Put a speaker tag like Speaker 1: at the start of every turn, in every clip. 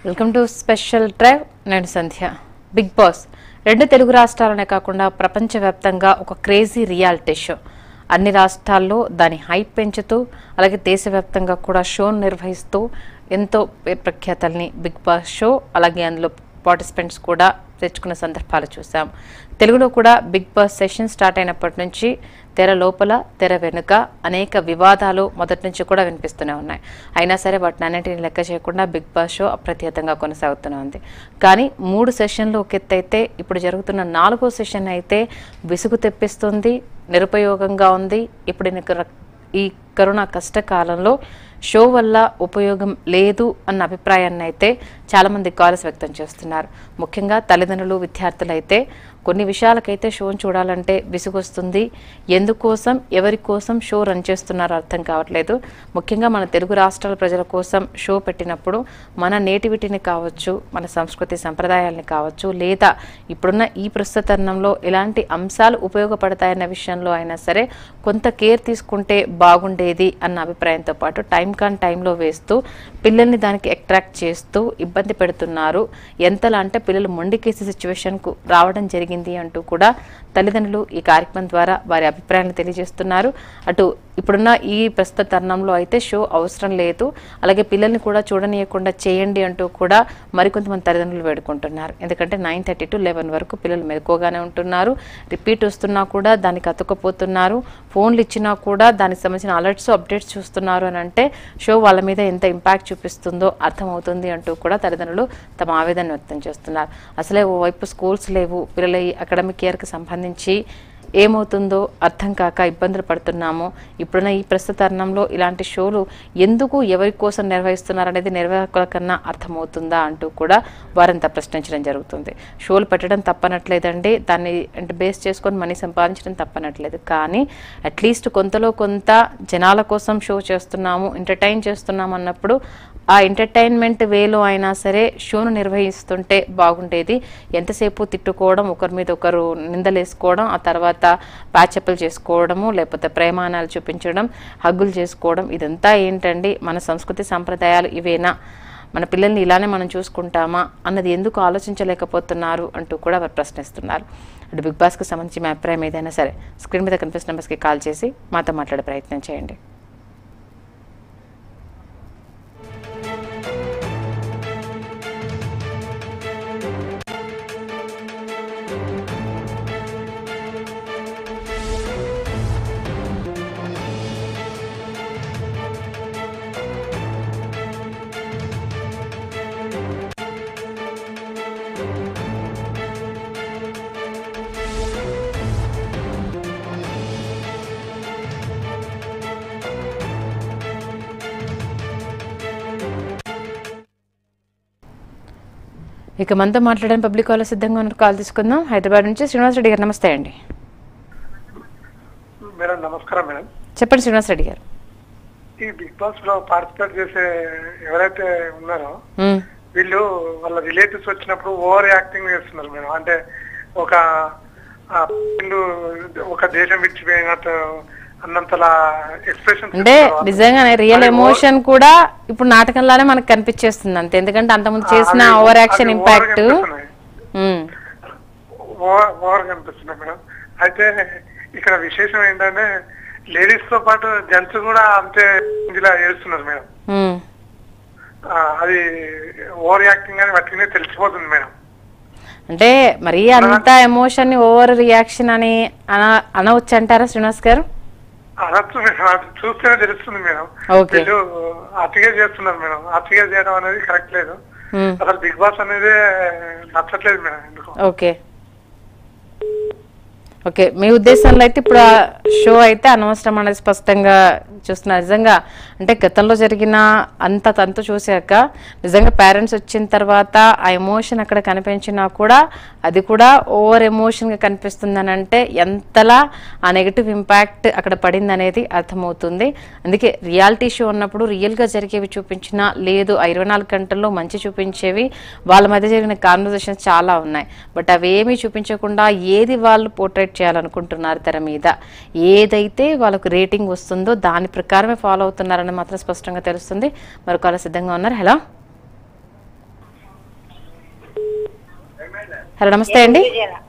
Speaker 1: Welcome to special drive నేను సంధ్య big boss రెండు తెలుగు రాష్ట్రాలనే కాకుండా ప్రపంచవ్యాప్తంగా ఒక క్రేజీ రియాలిటీ షో అన్ని రాష్ట్రాల్లో దాని హైప్ పెంచుతూ అలాగే దేశవ్యాప్తంగా కూడా షోను నిర్వహిస్తూ ఎంతో పేరు ప్రఖ్యాతల్ని బిగ్ బాస్ షో అలాగే అందులో పార్టిసిపెంట్స్ కూడా తెచ్చుకున్న సందర్భాలు చూసాం తెలుగులో కూడా బిగ్ బాస్ సెషన్ స్టార్ట్ అయినప్పటి నుంచి తెర లోపల తెర వెనుక అనేక వివాదాలు మొదటి నుంచి కూడా వినిపిస్తూనే ఉన్నాయి అయినా సరే వాటిని అన్నింటిని లెక్క చేయకుండా బిగ్ బాస్ షో అప్రతిహతంగా కొనసాగుతూనే ఉంది కానీ మూడు సెషన్లు ఒక ఎత్తు అయితే ఇప్పుడు జరుగుతున్న నాలుగో సెషన్ అయితే విసుగు తెప్పిస్తుంది నిరుపయోగంగా ఉంది ఇప్పుడు ఇన్ని ర- ఈ కరోనా కష్టకాలంలో షో వల్ల ఉపయోగం లేదు అన్న అభిప్రాయాన్ని అయితే చాలామంది కాల్స్ వ్యక్తం చేస్తున్నారు ముఖ్యంగా తల్లిదండ్రులు విద్యార్థులు అయితే కొన్ని విషయాలకైతే షోను చూడాలంటే విసుగొస్తుంది ఎందుకోసం ఎవరి కోసం షో రన్ చేస్తున్నారో అర్థం కావట్లేదు ముఖ్యంగా మన తెలుగు రాష్ట్రాల ప్రజల కోసం షో పెట్టినప్పుడు మన నేటివిటీని కావచ్చు మన సంస్కృతి సంప్రదాయాల్ని కావచ్చు లేదా ఇప్పుడున్న ఈ ప్రస్తుత తరుణంలో ఎలాంటి అంశాలు ఉపయోగపడతాయన్న విషయంలో అయినా సరే కొంత కేర్ తీసుకుంటే బాగుండేది అన్న అభిప్రాయంతో పాటు టైం కాన్ టైంలో వేస్తూ పిల్లల్ని దానికి అట్రాక్ట్ చేస్తూ ఇబ్బంది పెడుతున్నారు ఎంతలా అంటే పిల్లలు మొండికేసే సిచ్యువేషన్కు రావడం జరిగింది అంటూ కూడా తల్లిదండ్రులు ఈ కార్యక్రమం ద్వారా వారి అభిప్రాయాలను తెలియజేస్తున్నారు అటు ఇప్పుడున్న ఈ ప్రస్తుత తరుణంలో అయితే షో అవసరం లేదు అలాగే పిల్లల్ని కూడా చూడనీయకుండా చేయండి అంటూ కూడా మరికొంతమంది తల్లిదండ్రులు వేడుకుంటున్నారు ఎందుకంటే నైన్ థర్టీ టు లెవెన్ వరకు పిల్లలు మెలకుగానే ఉంటున్నారు రిపీట్ వస్తున్నా కూడా దానికి అతుక్కపోతున్నారు ఫోన్లు ఇచ్చినా కూడా దానికి సంబంధించిన అలర్ట్స్ అప్డేట్స్ చూస్తున్నారు అని అంటే షో వాళ్ళ మీద ఎంత ఇంపాక్ట్ చూపిస్తుందో అర్థమవుతుంది అంటూ కూడా తల్లిదండ్రులు తమ ఆవేదన వ్యక్తం చేస్తున్నారు అసలే ఓవైపు స్కూల్స్ లేవు పిల్లల అకాడమిక్ ఇయర్కి సంబంధించి ఏమవుతుందో అర్థం కాక ఇబ్బందులు పడుతున్నాము ఇప్పుడున్న ఈ ప్రస్తుత తరుణంలో ఇలాంటి షోలు ఎందుకు ఎవరి కోసం నిర్వహిస్తున్నారనేది నిర్వాహకుల కన్నా అర్థమవుతుందా అంటూ కూడా వారంతా ప్రశ్నించడం జరుగుతుంది షోలు పెట్టడం తప్పనట్లేదండి దాన్ని అంటే బేస్ చేసుకొని మనీ సంపాదించడం తప్పనట్లేదు కానీ అట్లీస్ట్ కొంతలో కొంత జనాల కోసం షో చేస్తున్నాము ఎంటర్టైన్ చేస్తున్నాము అన్నప్పుడు ఆ ఎంటర్టైన్మెంట్ వేలో అయినా సరే షోను నిర్వహిస్తుంటే బాగుండేది ఎంతసేపు తిట్టుకోవడం ఒకరి మీద ఒకరు నిందలేసుకోవడం ఆ తర్వాత ప్యాచప్లు చేసుకోవడము లేకపోతే ప్రేమానాలు చూపించడం హగ్గులు చేసుకోవడం ఇదంతా ఏంటండి మన సంస్కృతి సంప్రదాయాలు ఇవేనా మన పిల్లల్ని ఇలానే మనం చూసుకుంటామా అన్నది ఎందుకు ఆలోచించలేకపోతున్నారు అంటూ కూడా వారు ప్రశ్నిస్తున్నారు అటు బిగ్ బాస్కి సంబంధించి మీ అభిప్రాయం ఏదైనా సరే స్క్రీన్ మీద కనిపిస్తున్న నెంబర్స్కి కాల్ చేసి మాతో మాట్లాడే ప్రయత్నం చేయండి ఇక మనతో మాట్లాడడానికి పబ్లిక్ కాల్ సిద్ధంగా ఉన్నారు కాల్ తీసుకుందాం హైదరాబాద్ నుంచి శ్రీనివాస్ రెడ్డి గారు నమస్తే అండి
Speaker 2: మేడం నమస్కారం మేడం
Speaker 1: చెప్పండి శ్రీనివాస్ రెడ్డి గారు
Speaker 2: ఈ బిగ్ బాస్ లో పార్టిసిపేట్ చేసే ఎవరైతే ఉన్నారో
Speaker 1: మ్మ్.
Speaker 2: వీళ్ళు వాళ్ళ రిలేటివ్స్ వచ్చినప్పుడు ఓవర్ యాక్టింగ్ చేస్తున్నారు మేడం అంటే ఒక ఆ, వీళ్ళు ఒక దేశం విడిచిపోయినట్టు అన్నంతలా ఎక్స్ప్రెషన్
Speaker 1: అంటే నిజంగానే రియల్ ఎమోషన్ కూడా ఇప్పుడు నాటకంలానే మనకు కనిపించేస్తుంది అంతే ఎందుకంటే అంతకుముందు చేసిన ఓవర్ యాక్షన్ ఇంపాక్ట్
Speaker 2: ఓవర్ కనిపిస్తున్నాయి మేడం అయితే ఇక్కడ విశేషం ఏంటంటే లేడీస్ తో పాటు జెంట్స్ కూడా అంతే ఇలా చేస్తున్నారు మేడం ఆ, అది ఓవర్ యాక్టింగ్ అని వాటినే తెలిసిపోతుంది మేడం
Speaker 1: అంటే మరీ అంత ఎమోషన్ ని ఓవర్ రియాక్షన్ అని అన అనవచ్చు అంటారా శ్రీనివాస్ గారు
Speaker 2: అనొచ్చు మేడం అది చూస్తేనే తెలుస్తుంది మేడం
Speaker 1: Okay.
Speaker 2: వీళ్ళు అతిగా చేస్తున్నారు మేడం అతిగా చేయడం అనేది కరెక్ట్ లేదు
Speaker 1: మ్మ్.
Speaker 2: అసలు బిగ్ బాస్ అనేది నచ్చట్లేదు మేడం ఎందుకు
Speaker 1: ఓకే ఓకే మీ ఉద్దేశంలో అయితే ఇప్పుడు ఆ షో అయితే అనవసరం అనేది స్పష్టంగా చూస్తున్నారు నిజంగా అంటే గతంలో జరిగిన అంత తంతు చూశాక నిజంగా పేరెంట్స్ వచ్చిన తర్వాత ఆ ఎమోషన్ అక్కడ కనిపించినా కూడా అది కూడా ఓవర్ ఎమోషన్గా కనిపిస్తుందని అంటే ఎంతలా ఆ నెగిటివ్ ఇంపాక్ట్ అక్కడ పడింది అనేది అర్థమవుతుంది అందుకే రియాలిటీ షో ఉన్నప్పుడు రియల్గా జరిగేవి చూపించినా లేదు ఆ ఇరవై నాలుగు గంటల్లో మంచి చూపించేవి వాళ్ళ మధ్య జరిగిన కాన్వర్జేషన్స్ చాలా ఉన్నాయి బట్ అవేమీ చూపించకుండా ఏది వాళ్ళు పోర్ట్రేట్ చేయాలనుకుంటున్నారు తెర మీద ఏదైతే వాళ్ళకు రేటింగ్ వస్తుందో దాని ప్రకారమే ఫాలో అవుతున్నారని మాత్రం స్పష్టంగా తెలుస్తుంది మరొక వాళ్ళు సిద్ధంగా ఉన్నారు హలో హలో నమస్తే అండి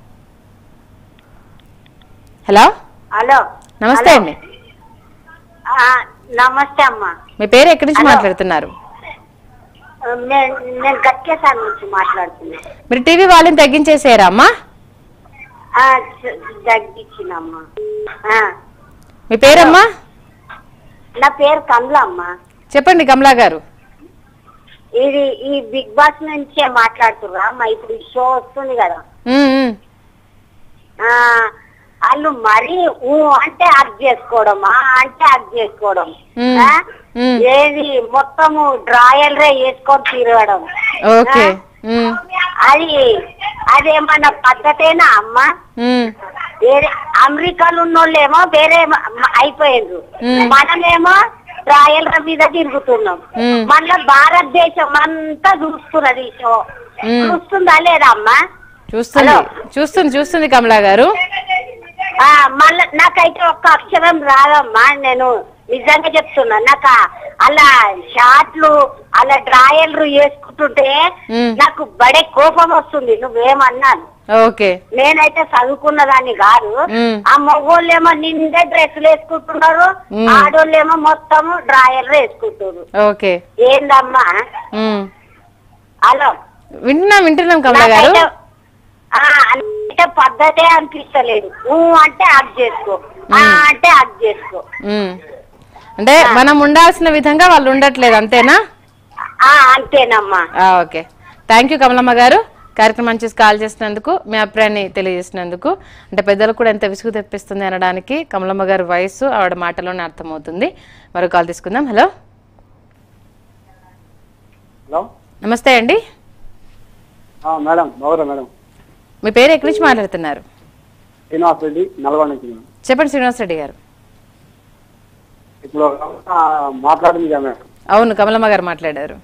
Speaker 1: హలో
Speaker 3: హలో
Speaker 1: నమస్తే అండి
Speaker 3: ఆ, నమస్తే అమ్మా
Speaker 1: మీ పేరు ఎక్కడి నుంచి
Speaker 3: హలో.
Speaker 1: మాట్లాడుతున్నారు
Speaker 3: నేను నేను గట్కేసారి నుంచి మాట్లాడుతున్నా
Speaker 1: మీరు టీవీ వాళ్ళని తగ్గించేసారా అమ్మా
Speaker 3: ఆ, జ- జగ్గిచ్చినమ్మా ఆ,
Speaker 1: మీ పేరమ్మా
Speaker 3: నా పేరు కమల అమ్మా
Speaker 1: చెప్పండి కమలా గారు
Speaker 3: ఇది ఈ బిగ్ బాస్ నుంచే మాట్లాడుతుర్రా అమ్మా ఇప్పుడు ఈ షో వస్తుంది కదా
Speaker 1: ఉమ్, ఉమ్.
Speaker 3: ఆ వాళ్ళు మరీ ఊ అంటే అక్ చేసుకోవడం ఆ అంటే అక్ చేసుకోవడం
Speaker 1: మ్మ్.
Speaker 3: ఆ?
Speaker 1: మ్మ్.
Speaker 3: ఏది మొత్తము డ్రాయల్ రే వేసుకొని తిరగడం
Speaker 1: ఓకే
Speaker 3: ఆ?
Speaker 1: ఉమ్,
Speaker 3: అది అదేమన్నా పద్ధతేనా అమ్మా
Speaker 1: ఉమ్,
Speaker 3: వేరే అమెరికాలో ఉన్నోళ్ళేమో వేరే మ- మ- అయిపోయిండ్రు
Speaker 1: మ్మ్.
Speaker 3: మనమేమో రాయల్ మీద తిరుగుతున్నాం
Speaker 1: మ్మ్.
Speaker 3: మళ్ళా భారతదేశం అంతా చూస్తున్నది ఈ షో
Speaker 1: మ్మ్.
Speaker 3: చూస్తుందా లేదా అమ్మా
Speaker 1: చూస్తుంది
Speaker 3: హలో.
Speaker 1: చూస్తుంది చూస్తుంది కమలా గారు
Speaker 3: ఆ, మళ్ళా నాకైతే ఒక్క అక్షరం రాదమ్మా నేను నిజంగా చెప్తున్నా నాకు ఆ- అలా షార్ట్లు అలా డ్రాయర్లు వేసుకుంటుంటే
Speaker 1: మ్మ్.
Speaker 3: నాకు బడే కోపం వస్తుంది నువ్వేమన్నాను
Speaker 1: ఓకే
Speaker 3: నేనైతే చదువుకున్న దాన్ని కాదు
Speaker 1: మ్మ్.
Speaker 3: ఆ మగోళ్ళేమో నిండే డ్రెస్సులు వేసుకుంటున్నారు
Speaker 1: మ్మ్.
Speaker 3: ఆడోళ్ళేమో మొత్తము డ్రాయర్లు వేసుకుంటున్నారు
Speaker 1: ఓకే
Speaker 3: ఏందమ్మా
Speaker 1: ఉమ్.
Speaker 3: హలో
Speaker 1: వింటున్నాం వింటున్నాం కమలా గారు
Speaker 3: నాకైతే ఆ, అంటే పద్ధతే అనిపిస్తలేదు ఊ అంటే అక్ చేసుకో ఆ అంటే అక్ చేసుకో
Speaker 1: ఉమ్. అంటే మనం ఉండాల్సిన విధంగా వాళ్ళు ఉండట్లేదు అంతేనా
Speaker 3: ఆ అంతేనమ్మా
Speaker 1: ఆ, ఓకే థ్యాంక్ యూ కమలమ్మ గారు కార్యక్రమం చేసి కాల్ చేసినందుకు మీ అభిప్రాయాన్ని తెలియజేసినందుకు అంటే పెద్దలకు కూడా ఎంత విసుగు తెప్పిస్తుంది అనడానికి కమలమ్మ గారి వయస్సు ఆవిడ మాటలోనే అర్థమవుతుంది మరో కాల్ తీసుకుందాం హలో
Speaker 4: హలో
Speaker 1: నమస్తే అండి
Speaker 4: ఆ, మేడం బాగురా మేడం
Speaker 1: మీ పేరు ఎక్కడి నుంచి మాట్లాడుతున్నారు
Speaker 4: శ్రీనివాస్ రెడ్డి నల్గొండ నుంచి మేడం
Speaker 1: చెప్పండి శ్రీనివాస్ రెడ్డి గారు
Speaker 4: ఇప్పుడు ఆ, మాట్లాడింది కదా మేడం
Speaker 1: అవును కమలమ్మ గారు మాట్లాడారు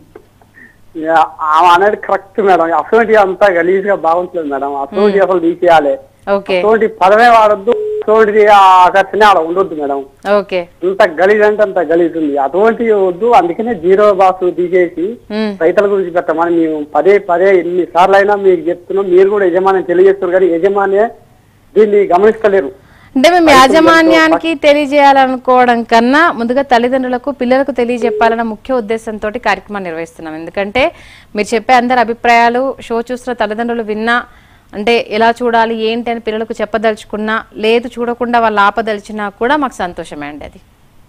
Speaker 4: ఇక ఆమె అనేది కరెక్ట్ మేడం అటువంటి అంతా గలీజ్ గా బాగుంటుంది మేడం అటువంటి అసలు తీసేయాలి
Speaker 1: ఓకే
Speaker 4: అటువంటి పదమే వాడద్దు అటువంటి ఆకర్షణ ఆడ ఉండొద్దు మేడం
Speaker 1: ఓకే
Speaker 4: అంత గలీజ్ అంటే అంత గలీజ్ ఉంది అటువంటి వద్దు అందుకనే జీరో బాస్ తీసేసి
Speaker 1: ఉమ్,
Speaker 4: రైతుల గురించి పెట్టమని మేము పదే పదే ఎన్ని సార్లు అయినా మీకు చెప్తున్నాం మీరు కూడా యజమాని తెలియజేస్తారు కానీ యజమాని దీన్ని గమనిస్తలేరు
Speaker 1: అంటే మేము యాజమాన్యానికి తెలియజేయాలనుకోవడం కన్నా ముందుగా తల్లిదండ్రులకు పిల్లలకు తెలియజెప్పాలన్న ముఖ్య ఉద్దేశంతో కార్యక్రమం నిర్వహిస్తున్నాం ఎందుకంటే మీరు చెప్పే అందరి అభిప్రాయాలు షో చూస్తున్న తల్లిదండ్రులు విన్నా అంటే ఎలా చూడాలి ఏంటి అని పిల్లలకు చెప్పదలుచుకున్నా లేదు చూడకుండా వాళ్ళు ఆపదలిచినా కూడా మాకు సంతోషమే అండి అది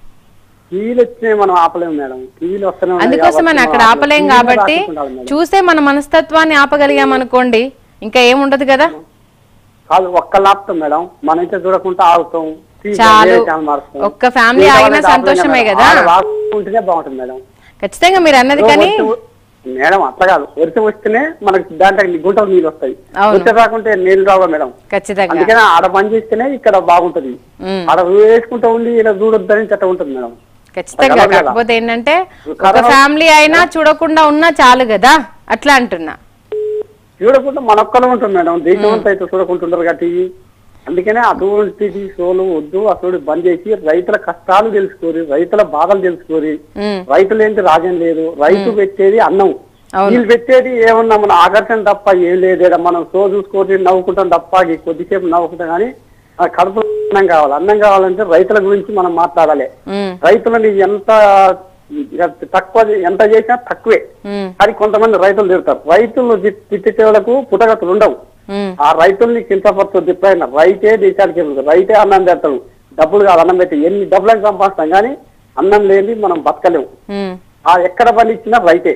Speaker 4: టీవీలు వచ్చినాయి మనం ఆపలేము మేడం టీవీలు వస్తూనే ఉన్నాయి
Speaker 1: అందుకోసమని
Speaker 4: కాబట్టి
Speaker 1: అక్కడ
Speaker 4: మనం
Speaker 1: ఆపలేం
Speaker 4: టీవీలో
Speaker 1: కాబట్టి
Speaker 4: రాసుకుంటాం మేడం.
Speaker 1: చూస్తే మన మనస్తత్వాన్ని ఆపగలిగాం అనుకోండి ఇంకా ఏముండదు కదా
Speaker 4: కాదు ఒక్క లాప్టాప్ మేడం మనం అయితే చూడకుండా ఆగుతాం టీవీ
Speaker 1: చాలు.
Speaker 4: వేరే ఛానల్ మారుస్తాం.
Speaker 1: ఒక్క ఫ్యామిలీ
Speaker 4: మిగతా
Speaker 1: ఆగినా
Speaker 4: వాళ్ళైతే ఆపలేం
Speaker 1: సంతోషమే
Speaker 4: మేడం.
Speaker 1: కదా.
Speaker 4: ఆడ రాసుకుంటేనే బాగుంటుంది మేడం
Speaker 1: ఖచ్చితంగా మీరు అన్నది కానీ
Speaker 4: వరుస- మేడం అట్లా కాదు వరుస వస్తేనే మనకి దాంట్లో గుంటలు నీళ్ళు వస్తాయి
Speaker 1: అవును.
Speaker 4: వరుస రాకుంటే నీళ్ళు రావు మేడం
Speaker 1: ఖచ్చితంగా
Speaker 4: అందుకనే ఆడ పని చేస్తేనే ఇక్కడ బాగుంటది
Speaker 1: ఉమ్.
Speaker 4: ఆడ వేసుకుంటూ ఉండి ఇలా చూడొద్దని చెత్త ఉంటుంది మేడం
Speaker 1: ఖచ్చితంగా
Speaker 4: కలవదు కదా.
Speaker 1: కాకపోతే ఏంటంటే ఒక
Speaker 4: కలవదు.
Speaker 1: ఫ్యామిలీ అయినా చూడకుండా ఉన్నా చాలు కదా అట్లా అంటున్నా
Speaker 4: చూడకుండా మనొక్కనే ఉంటుంది మేడం దేశం అంతా అయితే చూడకుంటుంటారు కాబట్టి అందుకనే అటువంటి షోలు వద్దు అసలు బంద్ చేసి రైతుల కష్టాలు తెలుసుకోరి రైతుల బాధలు తెలుసుకోరి
Speaker 1: ఉమ్,
Speaker 4: రైతులు ఏంటి రాజ్యం లేదు రైతు పెట్టేది అన్నం
Speaker 1: అవును.
Speaker 4: వీళ్ళు పెట్టేది ఏమన్నా మన ఆకర్షణ తప్ప ఏం లేదు మనం షో చూసుకొని నవ్వుకుంటాం తప్ప ఈ కొద్దిసేపు నవ్వుకుంటాం కానీ ఆ కడుపు అన్నం కావాలి అన్నం కావాలంటే రైతుల గురించి మనం మాట్లాడాలి
Speaker 1: ఉమ్,
Speaker 4: రైతులని ఎంత తక్కువ ఎంత చేసినా తక్కువే
Speaker 1: ఉమ్,
Speaker 4: కానీ కొంతమంది రైతులు తిడతారు రైతులు తిట్టే వాళ్ళకు పుట్టగతులు ఉండవు
Speaker 1: ఉమ్,
Speaker 4: ఆ రైతుల్ని కించపరుస్తుంది ఎప్పుడైనా రైతే దేశానికి వెళ్తుంది రైతే అన్నం పెడతాడు డబ్బులు కాదు అన్నం పెట్టి ఎన్ని డబ్బులు సంపాదిస్తాం కానీ అన్నం లేని మనం బతకలేము
Speaker 1: ఉమ్,
Speaker 4: ఆ ఎక్కడ పండించినా రైతే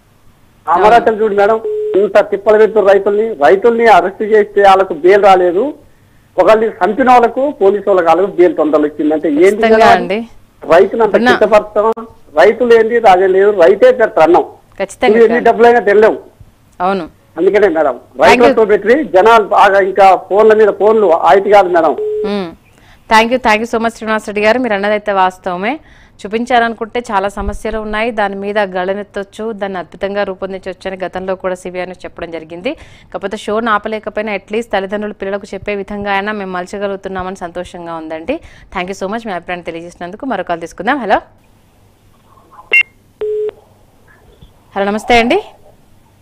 Speaker 4: అమరావతి చూడు మేడం ఇంత తిప్పలు పెడుతున్నారు రైతుల్ని రైతుల్ని అరెస్ట్ చేస్తే వాళ్ళకు బెయిల్ రాలేదు ఒకళ్ళని చంపిన వాళ్ళకు పోలీసు వాళ్ళకి వాళ్ళకు బెయిల్ తొందరలు వచ్చిందంటే ఏంటి
Speaker 1: ఖచ్చితంగా
Speaker 4: కదా?
Speaker 1: అండి
Speaker 4: రైతులు అంత
Speaker 1: ఉన్నా.
Speaker 4: కించపరచడం రైతులు ఏంటి రాజే లేదు రైతే పెడతారు అన్నం
Speaker 1: ఖచ్చితంగా
Speaker 4: నువ్వు ఎన్ని డబ్బులైనా తెల్లవు
Speaker 1: అవును
Speaker 4: అందుకనే మేడం రైతులతో పెట్టి జనాలు బాగా ఇంకా ఫోన్ల మీద ఫోన్లు ఆయితీ కాదు madam
Speaker 1: thank you thank you so much Srinivas Reddy గారు మీరు అన్నదైతే వాస్తవమే చూపించాలనుకుంటే చాలా సమస్యలు ఉన్నాయి దాని మీద గళనెత్తొచ్చు దాన్ని అద్భుతంగా రూపొందించవచ్చు అని గతంలో కూడా సిబిఐ చెప్పడం జరిగింది కాకపోతే షోను ఆపలేకపోయినా అట్లీస్ట్ తల్లిదండ్రులు పిల్లలకు చెప్పే విధంగా అయినా మేము మలచగలుగుతున్నామని సంతోషంగా ఉందండి థ్యాంక్ యూ సో మచ్ మీ అభిప్రాయాన్ని తెలియజేసినందుకు మరో కాల్ తీసుకుందాం హలో హలో నమస్తే అండి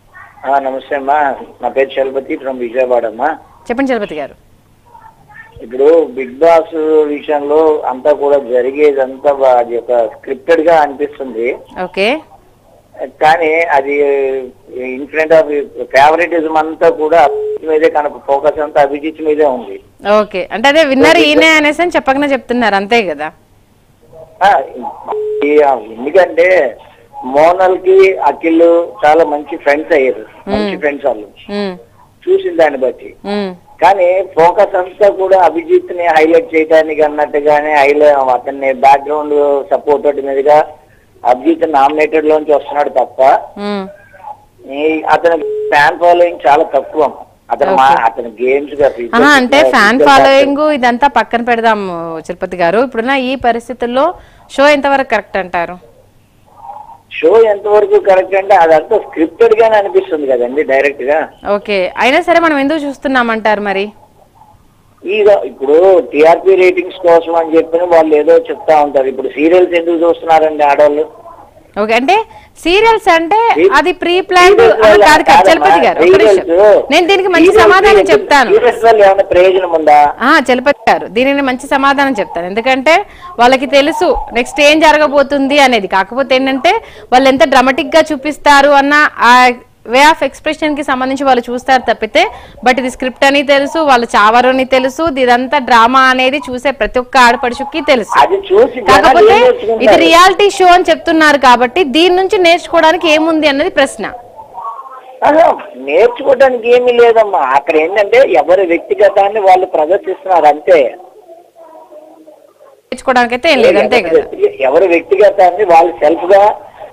Speaker 5: ఆ, నమస్తే అమ్మా నా పేరు చలపతి ఫ్రమ్ విజయవాడ అమ్మా
Speaker 1: చెప్పండి చలపతి గారు
Speaker 5: ఇప్పుడు బిగ్ బాస్ విషయంలో అంతా కూడా జరిగేదంతా బా- అది ఒక స్క్రిప్టెడ్ గా అనిపిస్తుంది
Speaker 1: ఓకే
Speaker 5: కానీ అది ఇన్ఫ్లుయెంట్ ఆఫ్ ఫేవరెటిజం అంతా కూడా అభిజిత్ మీదే కనుక ఫోకస్ అంతా అభిజిత్ మీదే ఉంది
Speaker 1: ఓకే అంటే అదే విన్నర్ ఈయనే అనేసి అని చెప్పకనే చెప్తున్నారు అంతే కదా
Speaker 5: ఆ, ఈ, ఆ, ఎందుకంటే మోనల్ కి అఖిల్ చాలా మంచి ఫ్రెండ్స్ అయ్యారు మంచి ఫ్రెండ్స్ వాళ్ళు
Speaker 1: ఉమ్,
Speaker 5: చూసిన దాన్ని బట్టి
Speaker 1: ఉమ్,
Speaker 5: కానీ ఫోకస్ అంతా కూడా అభిజిత్ ని హైలైట్ చేయడానికి అన్నట్టుగానే హైలైట్ అతన్ని బ్యాక్గ్రౌండ్ సపోర్ట్ మీదుగా అభిజిత్ నామినేటెడ్ లోంచి వస్తున్నాడు తప్ప
Speaker 1: ఉమ్.
Speaker 5: ఈ అతని ఫ్యాన్ ఫాలోయింగ్ చాలా తక్కువ అతను మా అతని గేమ్స్ గా
Speaker 1: ఆహా, అంటే ఫ్యాన్ ఫాలోయింగ్ ఇదంతా పక్కన పెడదాము తిరుపతి గారు ఇప్పుడున్న ఈ పరిస్థితుల్లో షో ఎంతవరకు కరెక్ట్ అంటారు
Speaker 5: షో ఎంతవరకు కరెక్ట్ అంటే అదంతా స్క్రిప్టెడ్ గానే అనిపిస్తుంది కదండి డైరెక్ట్ గా
Speaker 1: ఓకే అయినా సరే మనం ఎందుకు చూస్తున్నామంటారు మరి
Speaker 5: ಈಗ ఇప్పుడు టిఆర్పి రేటింగ్స్ కోసం అని చెప్పిన వాళ్ళు ఏదో చెప్తా ఉంటారు ఇప్పుడు సీరియల్స్ ఎందుకు చూస్తున్నారండి ఆడవాళ్ళు
Speaker 1: ఓకే అంటే సీరియల్స్ అంటే
Speaker 5: Serials-
Speaker 1: అది ప్రీ ప్లాన్డ్
Speaker 5: Serials వల్ల
Speaker 1: కాదు కాదు
Speaker 5: కాదమ్మా,
Speaker 1: చలపతి గారు ఒక నిమిషం.
Speaker 5: serials-
Speaker 1: నేను దీనికి మంచి
Speaker 5: serials
Speaker 1: సమాధానం
Speaker 5: ఎందుకు-
Speaker 1: చెప్తాను
Speaker 5: serials వల్ల ఏమైనా ప్రయోజనం ఉందా
Speaker 1: ఆ చలపతి గారు దీనిని మంచి సమాధానం చెప్తాను ఎందుకంటే వాళ్ళకి తెలుసు నెక్స్ట్ ఏం జరగబోతుంది అనేది కాకపోతే ఏంటంటే వాళ్ళు ఎంత డ్రమాటిక్ గా చూపిస్తారు అన్న ఆ వే ఆఫ్ ఎక్స్ప్రెషన్ కి సంబంధించి వాళ్ళు చూస్తారు తప్పితే బట్ ఇది స్క్రిప్ట్ అని తెలుసు వాళ్ళు చావరు అని తెలుసు ఇదంతా డ్రామా అనేది చూసే ప్రతి ఒక్క ఆడపడుచుకి తెలుసు
Speaker 5: అది చూసి జనాలు
Speaker 1: కాకపోతే
Speaker 5: ఏం నేర్చుకుంటారు?
Speaker 1: ఇది రియాలిటీ షో అని చెప్తున్నారు కాబట్టి దీని నుంచి నేర్చుకోవడానికి ఏముంది అన్నది ప్రశ్న
Speaker 5: ఆహా, నేర్చుకోవడానికి ఏమీ లేదమ్మా అక్కడ ఏంటంటే ఎవరి వ్యక్తిగతాన్ని వాళ్ళు ప్రదర్శిస్తున్నారు అంతే
Speaker 1: నేర్చుకోవడానికి అయితే ఏం లేదు అంతే కదా
Speaker 5: ఎవరి వ్యక్తిగతాన్ని వాళ్ళు సెల్ఫ్ గా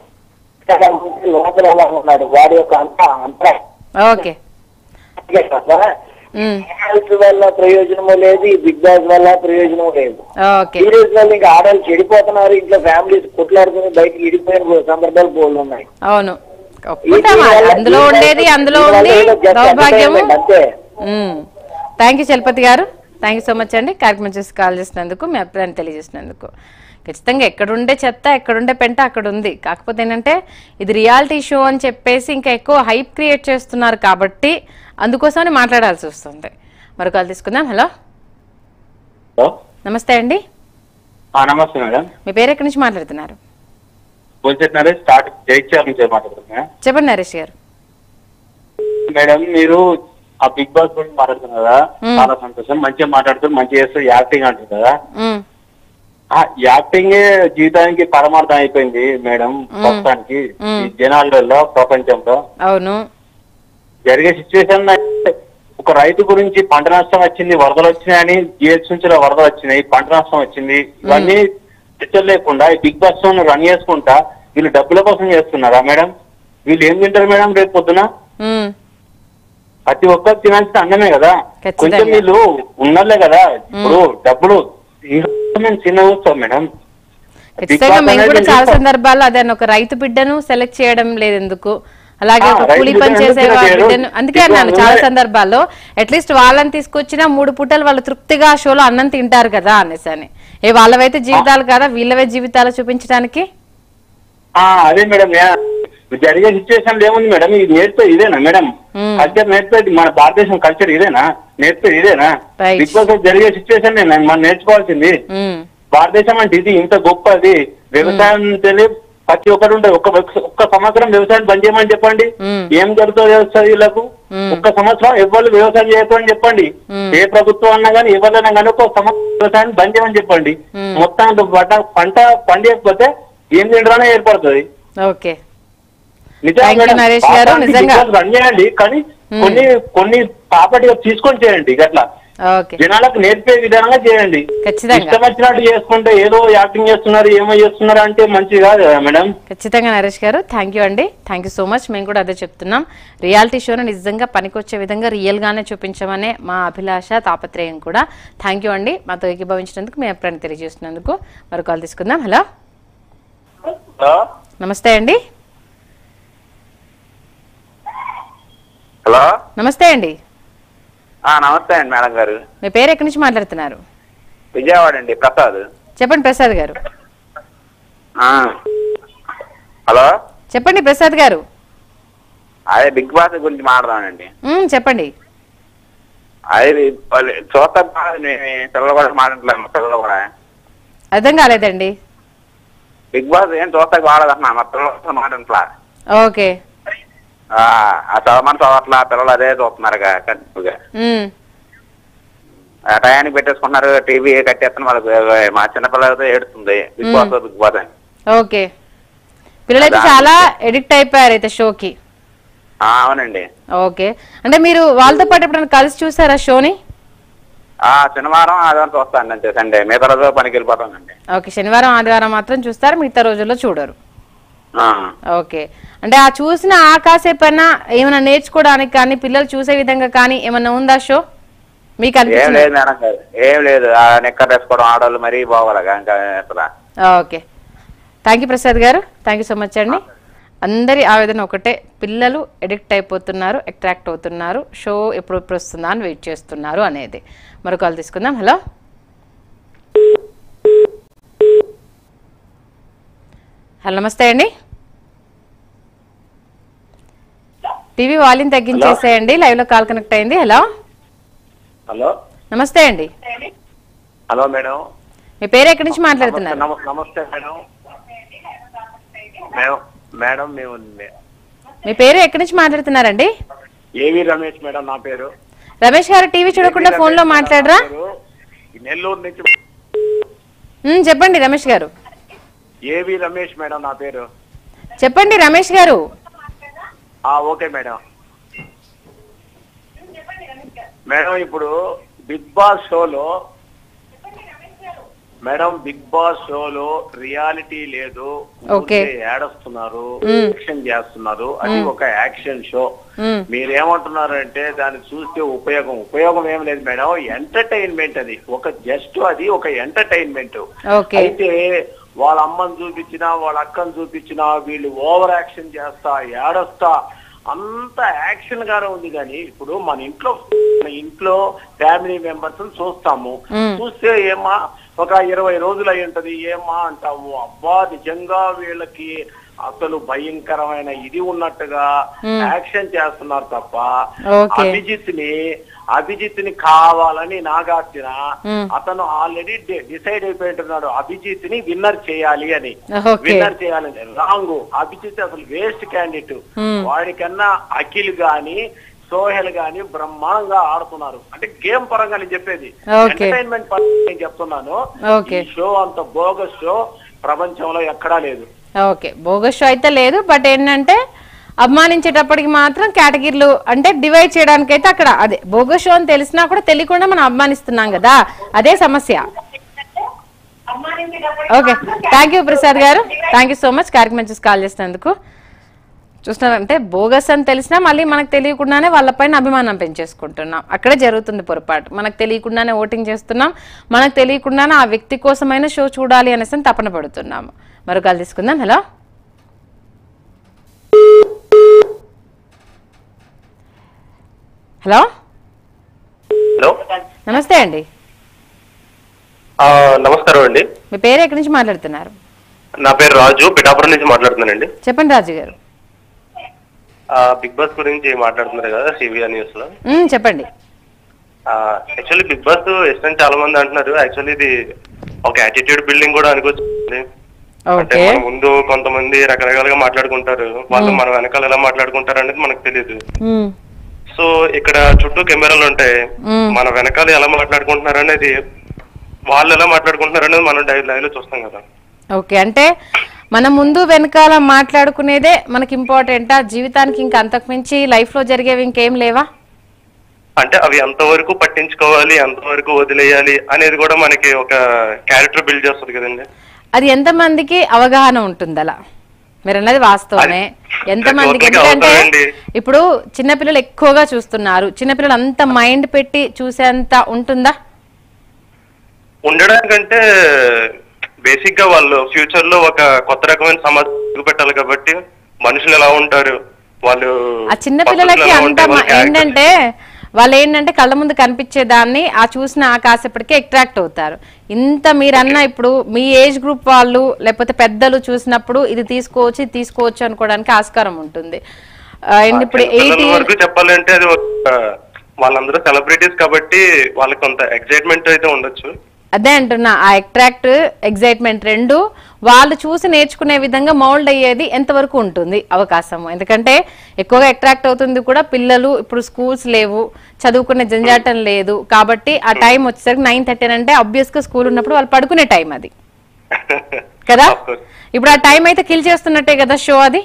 Speaker 5: లోపల ఎలా ఉన్నాడు వాడి యొక్క అంత అంత
Speaker 1: ఓకే ఉమ్,
Speaker 5: హెల్త్ వల్ల ప్రయోజనము లేదు ఈ బిగ్ బాస్ వల్ల ప్రయోజనము లేదు
Speaker 1: ఓకే
Speaker 5: సీరియస్ వల్ల ఇంకా ఆడవాళ్ళు చెడిపోతున్నారు ఇంట్లో ఫ్యామిలీస్ కొట్లాడుకుని బయటకి ఇడిపోయిన సందర్భాలు బోల్డ్ ఉన్నాయి
Speaker 1: అవును ఒప్పుకుంటామా అందులో ఉండేది అందులో ఉంది దౌర్భాగ్యము
Speaker 5: అంతే
Speaker 1: థ్యాంక్ యూ చలపతి గారు థ్యాంక్ యూ సో మచ్ అండి కార్యక్రమం చేసి కాల్ చేసినందుకు మీ అభిప్రాయాన్ని తెలియజేసినందుకు ఖచ్చితంగా ఎక్కడుండే చెత్త ఎక్కడుండే పెంట అక్కడ ఉంది కాకపోతే ఏంటంటే ఇది రియాలిటీ షో అని చెప్పేసి ఇంకా ఎక్కువ హైప్ క్రియేట్ చేస్తున్నారు కాబట్టి అందుకోసమని మాట్లాడాల్సి వస్తుంది మరి కాల్ తీసుకుందాం హలో
Speaker 6: హలో
Speaker 1: నమస్తే అండి
Speaker 6: ఆ, నమస్తే మేడం
Speaker 1: మీ పేరు ఎక్కడి నుంచి మాట్లాడుతున్నారు
Speaker 6: బుల్సెట్ నరేష్ స్టార్ట్ జైత్యాల నుంచి మాట్లాడుతున్నా
Speaker 1: చెప్పండి నరేష్ గారు
Speaker 6: మేడం మీరు ఆ బిగ్ బాస్ గురించి మాట్లాడుతున్నారు కదా
Speaker 1: మ్మ్.
Speaker 6: చాలా సంతోషం మంచిగా మాట్లాడుతూ మంచిగా చేస్తూ యాక్టింగ్ అంటుంది కదా
Speaker 1: ఉమ్,
Speaker 6: ఆ యాక్టింగే జీవితానికి పరమార్థం అయిపోయింది మేడం ప్రస్తుతానికి
Speaker 1: మ్మ్.
Speaker 6: ఈ జనాలలో ప్రపంచంలో
Speaker 1: అవును
Speaker 6: జరిగే సిచ్యువేషన్ ఒక రైతు గురించి పంట నష్టం వచ్చింది వరదలు వచ్చినాయని జిహెచ్ నుంచి వరదలు వచ్చినాయి పంట నష్టం వచ్చింది ఇవన్నీ చర్చలు లేకుండా ఈ బిగ్ బాస్ రన్ చేసుకుంటా వీళ్ళు డబ్బుల కోసం చేస్తున్నారా మేడం వీళ్ళు ఏం తింటారు మేడం రేపు పొద్దున
Speaker 1: ఉమ్,
Speaker 6: ప్రతి ఒక్కరు తినాల్సిన అన్నమే కదా
Speaker 1: ఖచ్చితంగా.
Speaker 6: కొంచెం వీళ్ళు ఉన్నలే కదా ఇప్పుడు డబ్బులు ఇంకా మేము చిన్న చూస్తాం మేడం Big
Speaker 1: ఖచ్చితంగా
Speaker 6: Boss
Speaker 1: మేము
Speaker 6: అనేది
Speaker 1: కూడా చాలా
Speaker 6: చూస్తాం.
Speaker 1: సందర్భాల్లో అదే ఒక రైతు బిడ్డను సెలెక్ట్ చేయడం లేదు ఎందుకు అలాగే
Speaker 6: ఆ,
Speaker 1: ఒక
Speaker 6: రైతు
Speaker 1: కూలి పని
Speaker 6: బిడ్డను
Speaker 1: చేసే
Speaker 6: ఎందుకు
Speaker 1: వా-
Speaker 6: చేయరు?
Speaker 1: బిడ్డను అందుకే
Speaker 6: ఇప్పుడు
Speaker 1: అన్నాను చాలా
Speaker 6: ఉన్నదే.
Speaker 1: సందర్భాల్లో అట్లీస్ట్ వాళ్ళని తీసుకొచ్చినా మూడు పూటలు వాళ్ళు తృప్తిగా ఆ షోలో అన్నం తింటారు కదా అనేసి అని ఏ వాళ్ళవైతే జీవితాలు కదా వీళ్ళవే జీవితాలు చూపించడానికి
Speaker 6: ఆ, అదే మేడం యా- జరిగే సిచ్యువేషన్ ఏముంది మేడం ఇది నేర్పేది ఇదేనా మేడం
Speaker 1: మ్మ్.
Speaker 6: కల్చర్ నేర్పేది మన భారతదేశం కల్చర్ ఇదేనా నేర్పేది ఇదేనా
Speaker 1: Right.
Speaker 6: బిగ్ బాస్ లో జరిగే సిచ్యువేషన్ మనం నేర్చుకోవాల్సింది
Speaker 1: ఉమ్,
Speaker 6: భారతదేశం అంటే ఇది ఇంత గొప్పది వ్యవసాయం తెలియ ప్రతి ఒక్కరు ఉంటుంది ఒక్క ఒక్క సంవత్సరం వ్యవసాయం బంద్ చేయమని చెప్పండి
Speaker 1: మ్మ్.
Speaker 6: ఏం జరుగుతుందో తెలుస్తుంది వీళ్ళకు
Speaker 1: మ్మ్.
Speaker 6: ఒక్క సంవత్సరం ఎవరు వ్యవసాయం చేయకూడని చెప్పండి
Speaker 1: మ్మ్.
Speaker 6: ఏ ప్రభుత్వం అన్నా కానీ ఎవరైనా కానీ ఒక సంవత్సరం వ్యవసాయం బంద్ చేయమని చెప్పండి
Speaker 1: మ్మ్.
Speaker 6: మొత్తం పంట పంట పండియకపోతే ఏం తినడానే ఏర్పడుతుంది
Speaker 1: ఓకే
Speaker 6: నిజంగా
Speaker 1: Thank you,
Speaker 6: మేడం.
Speaker 1: నరేష్ గారు.
Speaker 6: వాస్తవానికి
Speaker 1: నిజంగా.
Speaker 6: బిగ్ బాస్ రన్ చేయండి కానీ కొన్ని కొన్ని ప్రాపర్టీగా తీసుకొని చేయండి గట్లా
Speaker 1: ఓకే
Speaker 6: జనాలకు నేర్పే విధానంగా చేయండి
Speaker 1: ఖచ్చితంగా.
Speaker 6: ఇష్టం వచ్చినట్టు చేసుకుంటే ఏదో యాక్టింగ్ చేస్తున్నారు ఏమో చేస్తున్నారు అంటే మంచిది కాదు కదా మేడం
Speaker 1: ఖచ్చితంగా నరేష్ గారు థ్యాంక్ యూ అండి థ్యాంక్ యూ సో మచ్ మేము కూడా అదే చెప్తున్నాం రియాలిటీ షోను నిజంగా పనికొచ్చే విధంగా రియల్ గానే చూపించమనే మా అభిలాష తాపత్రయం కూడా థ్యాంక్ యూ అండి మాతో ఏకీభవించినందుకు మీ అభిప్రాయం తెలియజేస్తున్నందుకు మరో కాల్ తీసుకుందాం హలో నమస్తే అండి
Speaker 7: హలో
Speaker 1: నమస్తే అండి
Speaker 7: ఆ, నమస్తే అండి మేడం గారు
Speaker 1: మీ పేరు ఎక్కడి నుంచి మాట్లాడుతున్నారు
Speaker 7: విజయవాడ అండి ప్రసాద్
Speaker 1: చెప్పండి ప్రసాద్ గారు
Speaker 7: ఆ. హలో
Speaker 1: చెప్పండి ప్రసాద్ గారు
Speaker 7: అదే బిగ్ బాస్ గురించి మాట్లాడదామండి
Speaker 1: మ్మ్, చెప్పండి
Speaker 7: అది వాళ్ళు చూస్తా పిల్లలు కూడా మాట్లాడలేదు పిల్లలు కూడా
Speaker 1: అర్థం కాలేదండి
Speaker 7: బిగ్ బాస్ ఏం చూస్తా వాడదన్నా మా పిల్లలు మాట్లాడట్లా
Speaker 1: ఓకే
Speaker 7: ఆ ఆ చదవమని చదవట్లా పిల్లలు అదే చూస్తున్నారు కంటిన్యూగా
Speaker 1: మ్మ్.
Speaker 7: ఆ టయానికి పెట్టేసుకున్నారు టీవీ కట్టేస్తున్న వాళ్ళకి మా చిన్నపిల్లలతో ఏడుతుంది బిగ్ బాస్ బిగ్ బాస్ అని
Speaker 1: ఓకే పిల్లలైతే చాలా ఎడిక్ట్ అయిపోయారు అయితే షోకి
Speaker 7: ఆ, అవునండి
Speaker 1: ఓకే అంటే మీరు వాళ్ళతో పాటు ఎప్పుడైనా కలిసి చూసారా షోని
Speaker 7: ఆ శనివారం ఆదివారం చూస్తాను అంతే సండే మిగతా రోజు పనికి వెళ్ళిపోతానండి
Speaker 1: ఓకే శనివారం ఆదివారం మాత్రం చూస్తారు మిగతా రోజుల్లో చూడరు
Speaker 7: ఆ.
Speaker 1: ఓకే అంటే ఆ చూసిన ఆ కాసేపైనా ఏమైనా నేర్చుకోవడానికి కానీ పిల్లలు చూసే విధంగా కానీ ఏమైనా ఉందా షో మీకు
Speaker 7: ఏం
Speaker 1: అనిపించింది
Speaker 7: లేదు మేడం గారు ఏం లేదు ఆ నిక్కర్ వేసుకోవడం ఆడవాళ్ళు మరీ బాగోలేగా ఇంకా అసలు
Speaker 1: ఓకే థ్యాంక్ యూ ప్రసాద్ గారు థ్యాంక్ యూ సో మచ్ అండి అందరి ఆవేదన ఒకటే పిల్లలు ఎడిక్ట్ అయిపోతున్నారు అట్రాక్ట్ అవుతున్నారు షో ఎప్పుడు ఎప్పుడు వస్తుందా అని వెయిట్ చేస్తున్నారు అనేది మరో కాల్ తీసుకుందాం హలో హలో నమస్తే అండి టీవీ వాల్యూమ్ తగ్గించేసేయండి లైవ్ లో కాల్ కనెక్ట్ అయింది హలో
Speaker 8: హలో
Speaker 1: నమస్తే అండి
Speaker 8: హలో మేడం
Speaker 1: మీ పేరు ఎక్కడి నుంచి మాట్లాడుతున్నారు
Speaker 8: నమ- నమస్తే మేడం మేడం మేడం మేము
Speaker 1: మీ పేరు ఎక్కడి నుంచి మాట్లాడుతున్నారండి
Speaker 8: ఏవి రమేష్ మేడం నా పేరు
Speaker 1: రమేష్ గారు టీవీ చూడకుండా
Speaker 8: ఏవి
Speaker 1: ఫోన్ లో
Speaker 8: రమేష్ మేడం
Speaker 1: మాట్లాడరా
Speaker 8: నా పేరు. ఈ నెల్లూరు నుంచి
Speaker 1: ఉమ్, చెప్పండి రమేష్ గారు
Speaker 8: ఏవి రమేష్ మేడం నా పేరు
Speaker 1: చెప్పండి రమేష్ గారు
Speaker 8: ఆ ఓకే మేడం మేడం ఇప్పుడు బిగ్ బాస్ షోలో మేడం బిగ్ బాస్ షోలో రియాలిటీ లేదు
Speaker 1: ఓకే.
Speaker 8: ఊరికే ఏడుస్తున్నారు
Speaker 1: మ్మ్.
Speaker 8: యాక్షన్ చేస్తున్నారు అది ఒక యాక్షన్ షో
Speaker 1: మ్మ్.
Speaker 8: మీరేమంటున్నారంటే దాన్ని చూస్తే ఉపయోగం ఉపయోగం ఏం లేదు మేడం ఎంటర్టైన్మెంట్ అది ఒక జస్ట్ అది ఒక ఎంటర్టైన్మెంట్
Speaker 1: ఓకే.
Speaker 8: అయితే వాళ్ళ అమ్మని చూపించినా వాళ్ళ అక్కని చూపించినా వీళ్ళు ఓవర్ యాక్షన్ చేస్తా ఏడొస్తా అంత యాక్షన్ గానే ఉంది కానీ ఇప్పుడు మన ఇంట్లో మన ఇంట్లో ఫ్యామిలీ మెంబర్స్ చూస్తాము
Speaker 1: మ్మ్.
Speaker 8: చూస్తే ఏమా ఒక ఇరవై రోజులు అయి ఉంటది ఏమా అంటాము అబ్బా నిజంగా వీళ్ళకి అసలు భయంకరమైన ఇది ఉన్నట్టుగా
Speaker 1: మ్మ్.
Speaker 8: యాక్షన్ చేస్తున్నారు తప్ప
Speaker 1: ఓకే.
Speaker 8: అభిజిత్ ని అభిజిత్ ని కావాలని నాగార్జున
Speaker 1: మ్మ్.
Speaker 8: అతను ఆల్రెడీ డిసైడ్ అయిపోయింటున్నాడు అభిజిత్ ని విన్నర్ చేయాలి అని
Speaker 1: ఓకే.
Speaker 8: విన్నర్ చేయాలని రాంగ్ అభిజిత్ అసలు వేస్ట్ క్యాండిడేట్
Speaker 1: మ్మ్.
Speaker 8: వాడికన్నా అఖిల్ గాని సోహెల్ గాని బ్రహ్మాండంగా ఆడుతున్నారు అంటే గేమ్ పరంగా నేను చెప్పేది
Speaker 1: ఓకే.
Speaker 8: ఎంటర్టైన్మెంట్ పరంగా నేను చెప్తున్నాను
Speaker 1: ఓకే.
Speaker 8: ఈ షో అంత బోగస్ షో ప్రపంచంలో ఎక్కడా లేదు
Speaker 1: ఓకే బోగస్ షో అయితే లేదు బట్ ఏంటంటే అభిమానించేటప్పటికి మాత్రం కేటగిరీలు అంటే డివైడ్ చేయడానికి అయితే అక్కడ అదే బోగస్ షో అని తెలిసినా కూడా తెలియకుండా మనం అభిమానిస్తున్నాం కదా అదే సమస్య ఓకే థ్యాంక్ యూ ప్రసాద్ గారు థ్యాంక్ యూ సో మచ్ కార్యక్రమం చూసి కాల్ చేసినందుకు చూస్తున్నారంటే బోగస్ అని తెలిసినా మళ్ళీ మనకు తెలియకుండానే వాళ్ళపైన అభిమానం పెంచేసుకుంటున్నాం అక్కడే జరుగుతుంది పొరపాటు మనకు తెలియకుండానే ఓటింగ్ చేస్తున్నాం మనకు తెలియకుండానే ఆ వ్యక్తి కోసమైన షో చూడాలి అనేసి అని తపన పడుతున్నాము మరొకరు తీసుకుందాం హలో హలో
Speaker 9: హలో
Speaker 1: నమస్తే అండి
Speaker 9: ఆ, నమస్కారం అండి
Speaker 1: మీ పేరు ఎక్కడి నుంచి మాట్లాడుతున్నారు
Speaker 9: నా పేరు రాజు పిఠాపురం నుంచి మాట్లాడుతున్నానండి
Speaker 1: చెప్పండి రాజు గారు
Speaker 9: ఆ, బిగ్ బాస్ గురించి మాట్లాడుతున్నారు కదా సివిఆర్ న్యూస్ లో
Speaker 1: ఉమ్, చెప్పండి
Speaker 9: యాక్చువల్లీ బిగ్ బాస్ ఇష్టం చాలా మంది అంటున్నారు యాక్చువల్లీ ఇది ఒక యాటిట్యూడ్ బిల్డింగ్ కూడా అనుకోవచ్చు అంటే
Speaker 1: ఓకే
Speaker 9: మన ముందు కొంతమంది రకరకాలుగా మాట్లాడుకుంటారు వాళ్ళు మన వెనకాల ఎలా మాట్లాడుకుంటారు అనేది మనకు తెలియదు
Speaker 1: ఉమ్,
Speaker 9: సో ఇక్కడ చుట్టూ కెమెరాలు ఉంటాయి
Speaker 1: మ్మ్.
Speaker 9: మన వెనకాల ఎలా మాట్లాడుకుంటున్నారు అనేది వాళ్ళు ఎలా మాట్లాడుకుంటున్నారు అనేది మనం లైవ్ లో చూస్తాం కదా
Speaker 1: ఓకే అంటే మన ముందు వెనకాల మాట్లాడుకునేదే మనకి ఇంపార్టెంటా జీవితానికి ఇంకా అంతకు మించి లైఫ్ లో జరిగేవి ఇంకేం లేవా
Speaker 9: అంటే అవి ఎంతవరకు పట్టించుకోవాలి ఎంతవరకు వదిలేయాలి అనేది కూడా మనకి ఒక క్యారెక్టర్ బిల్డ్ చేస్తుంది కదండి
Speaker 1: అది ఎంతమందికి అవగాహన ఉంటుంది అలా మీరు అన్నది వాస్తవమే
Speaker 9: అది
Speaker 1: ఎంతమందికి
Speaker 9: ప్రతి ఒక్కరికి
Speaker 1: ఎందుకంటే
Speaker 9: అవసరమండి.
Speaker 1: ఇప్పుడు చిన్నపిల్లలు ఎక్కువగా చూస్తున్నారు చిన్నపిల్లలు అంత మైండ్ పెట్టి చూసేంత ఉంటుందా
Speaker 9: ఉండడానికంటే బేసిక్ గా వాళ్ళు ఫ్యూచర్ లో ఒక కొత్త రకమైన సమాజం పెట్టాలి కాబట్టి మనుషులు ఎలా ఉంటారు వాళ్ళు
Speaker 1: ఆ చిన్న పిల్లలకి
Speaker 9: పద్ధతులు ఎలా
Speaker 1: అంత
Speaker 9: ఉంటాయి, వాళ్ళ
Speaker 1: మ-
Speaker 9: characters
Speaker 1: ఏంటంటే వాళ్ళు ఏంటంటే కళ్ళ ముందు కనిపించే దాన్ని ఆ చూసిన ఆ కాసేపటికే అట్రాక్ట్ అవుతారు ఇంత మీరన్న ఇప్పుడు మీ ఏజ్ గ్రూప్ వాళ్ళు లేకపోతే పెద్దలు చూసినప్పుడు ఇది తీసుకోవచ్చు ఇది తీసుకోవచ్చు అనుకోవడానికి ఆస్కారం ఉంటుంది అండ్ ఇప్పుడు
Speaker 9: చిన్న
Speaker 1: ఎయిట్
Speaker 9: పిల్లల
Speaker 1: ఇయర్
Speaker 9: వరకు చెప్పాలంటే అది ఒక వాళ్ళందరూ సెలబ్రిటీస్ కాబట్టి వాళ్ళకి కొంత ఎక్సైట్మెంట్ అయితే ఉండొచ్చు
Speaker 1: అదే అంటున్నా ఆ అట్రాక్ట్ ఎగ్జైట్మెంట్ రెండు వాళ్ళు చూసి నేర్చుకునే విధంగా మౌల్డ్ అయ్యేది ఎంతవరకు ఉంటుంది అవకాశం ఎందుకంటే ఎక్కువగా అట్రాక్ట్ అవుతుంది కూడా పిల్లలు ఇప్పుడు స్కూల్స్ లేవు చదువుకునే జంజాటం లేదు కాబట్టి ఆ టైం వచ్చేసరికి నైన్ థర్టీ అంటే అబ్వియస్ గా స్కూల్ ఉన్నప్పుడు వాళ్ళు పడుకునే టైం అది కదా
Speaker 9: Of course.
Speaker 1: ఇప్పుడు ఆ టైం అయితే కిల్ చేస్తున్నట్టే కదా షో అది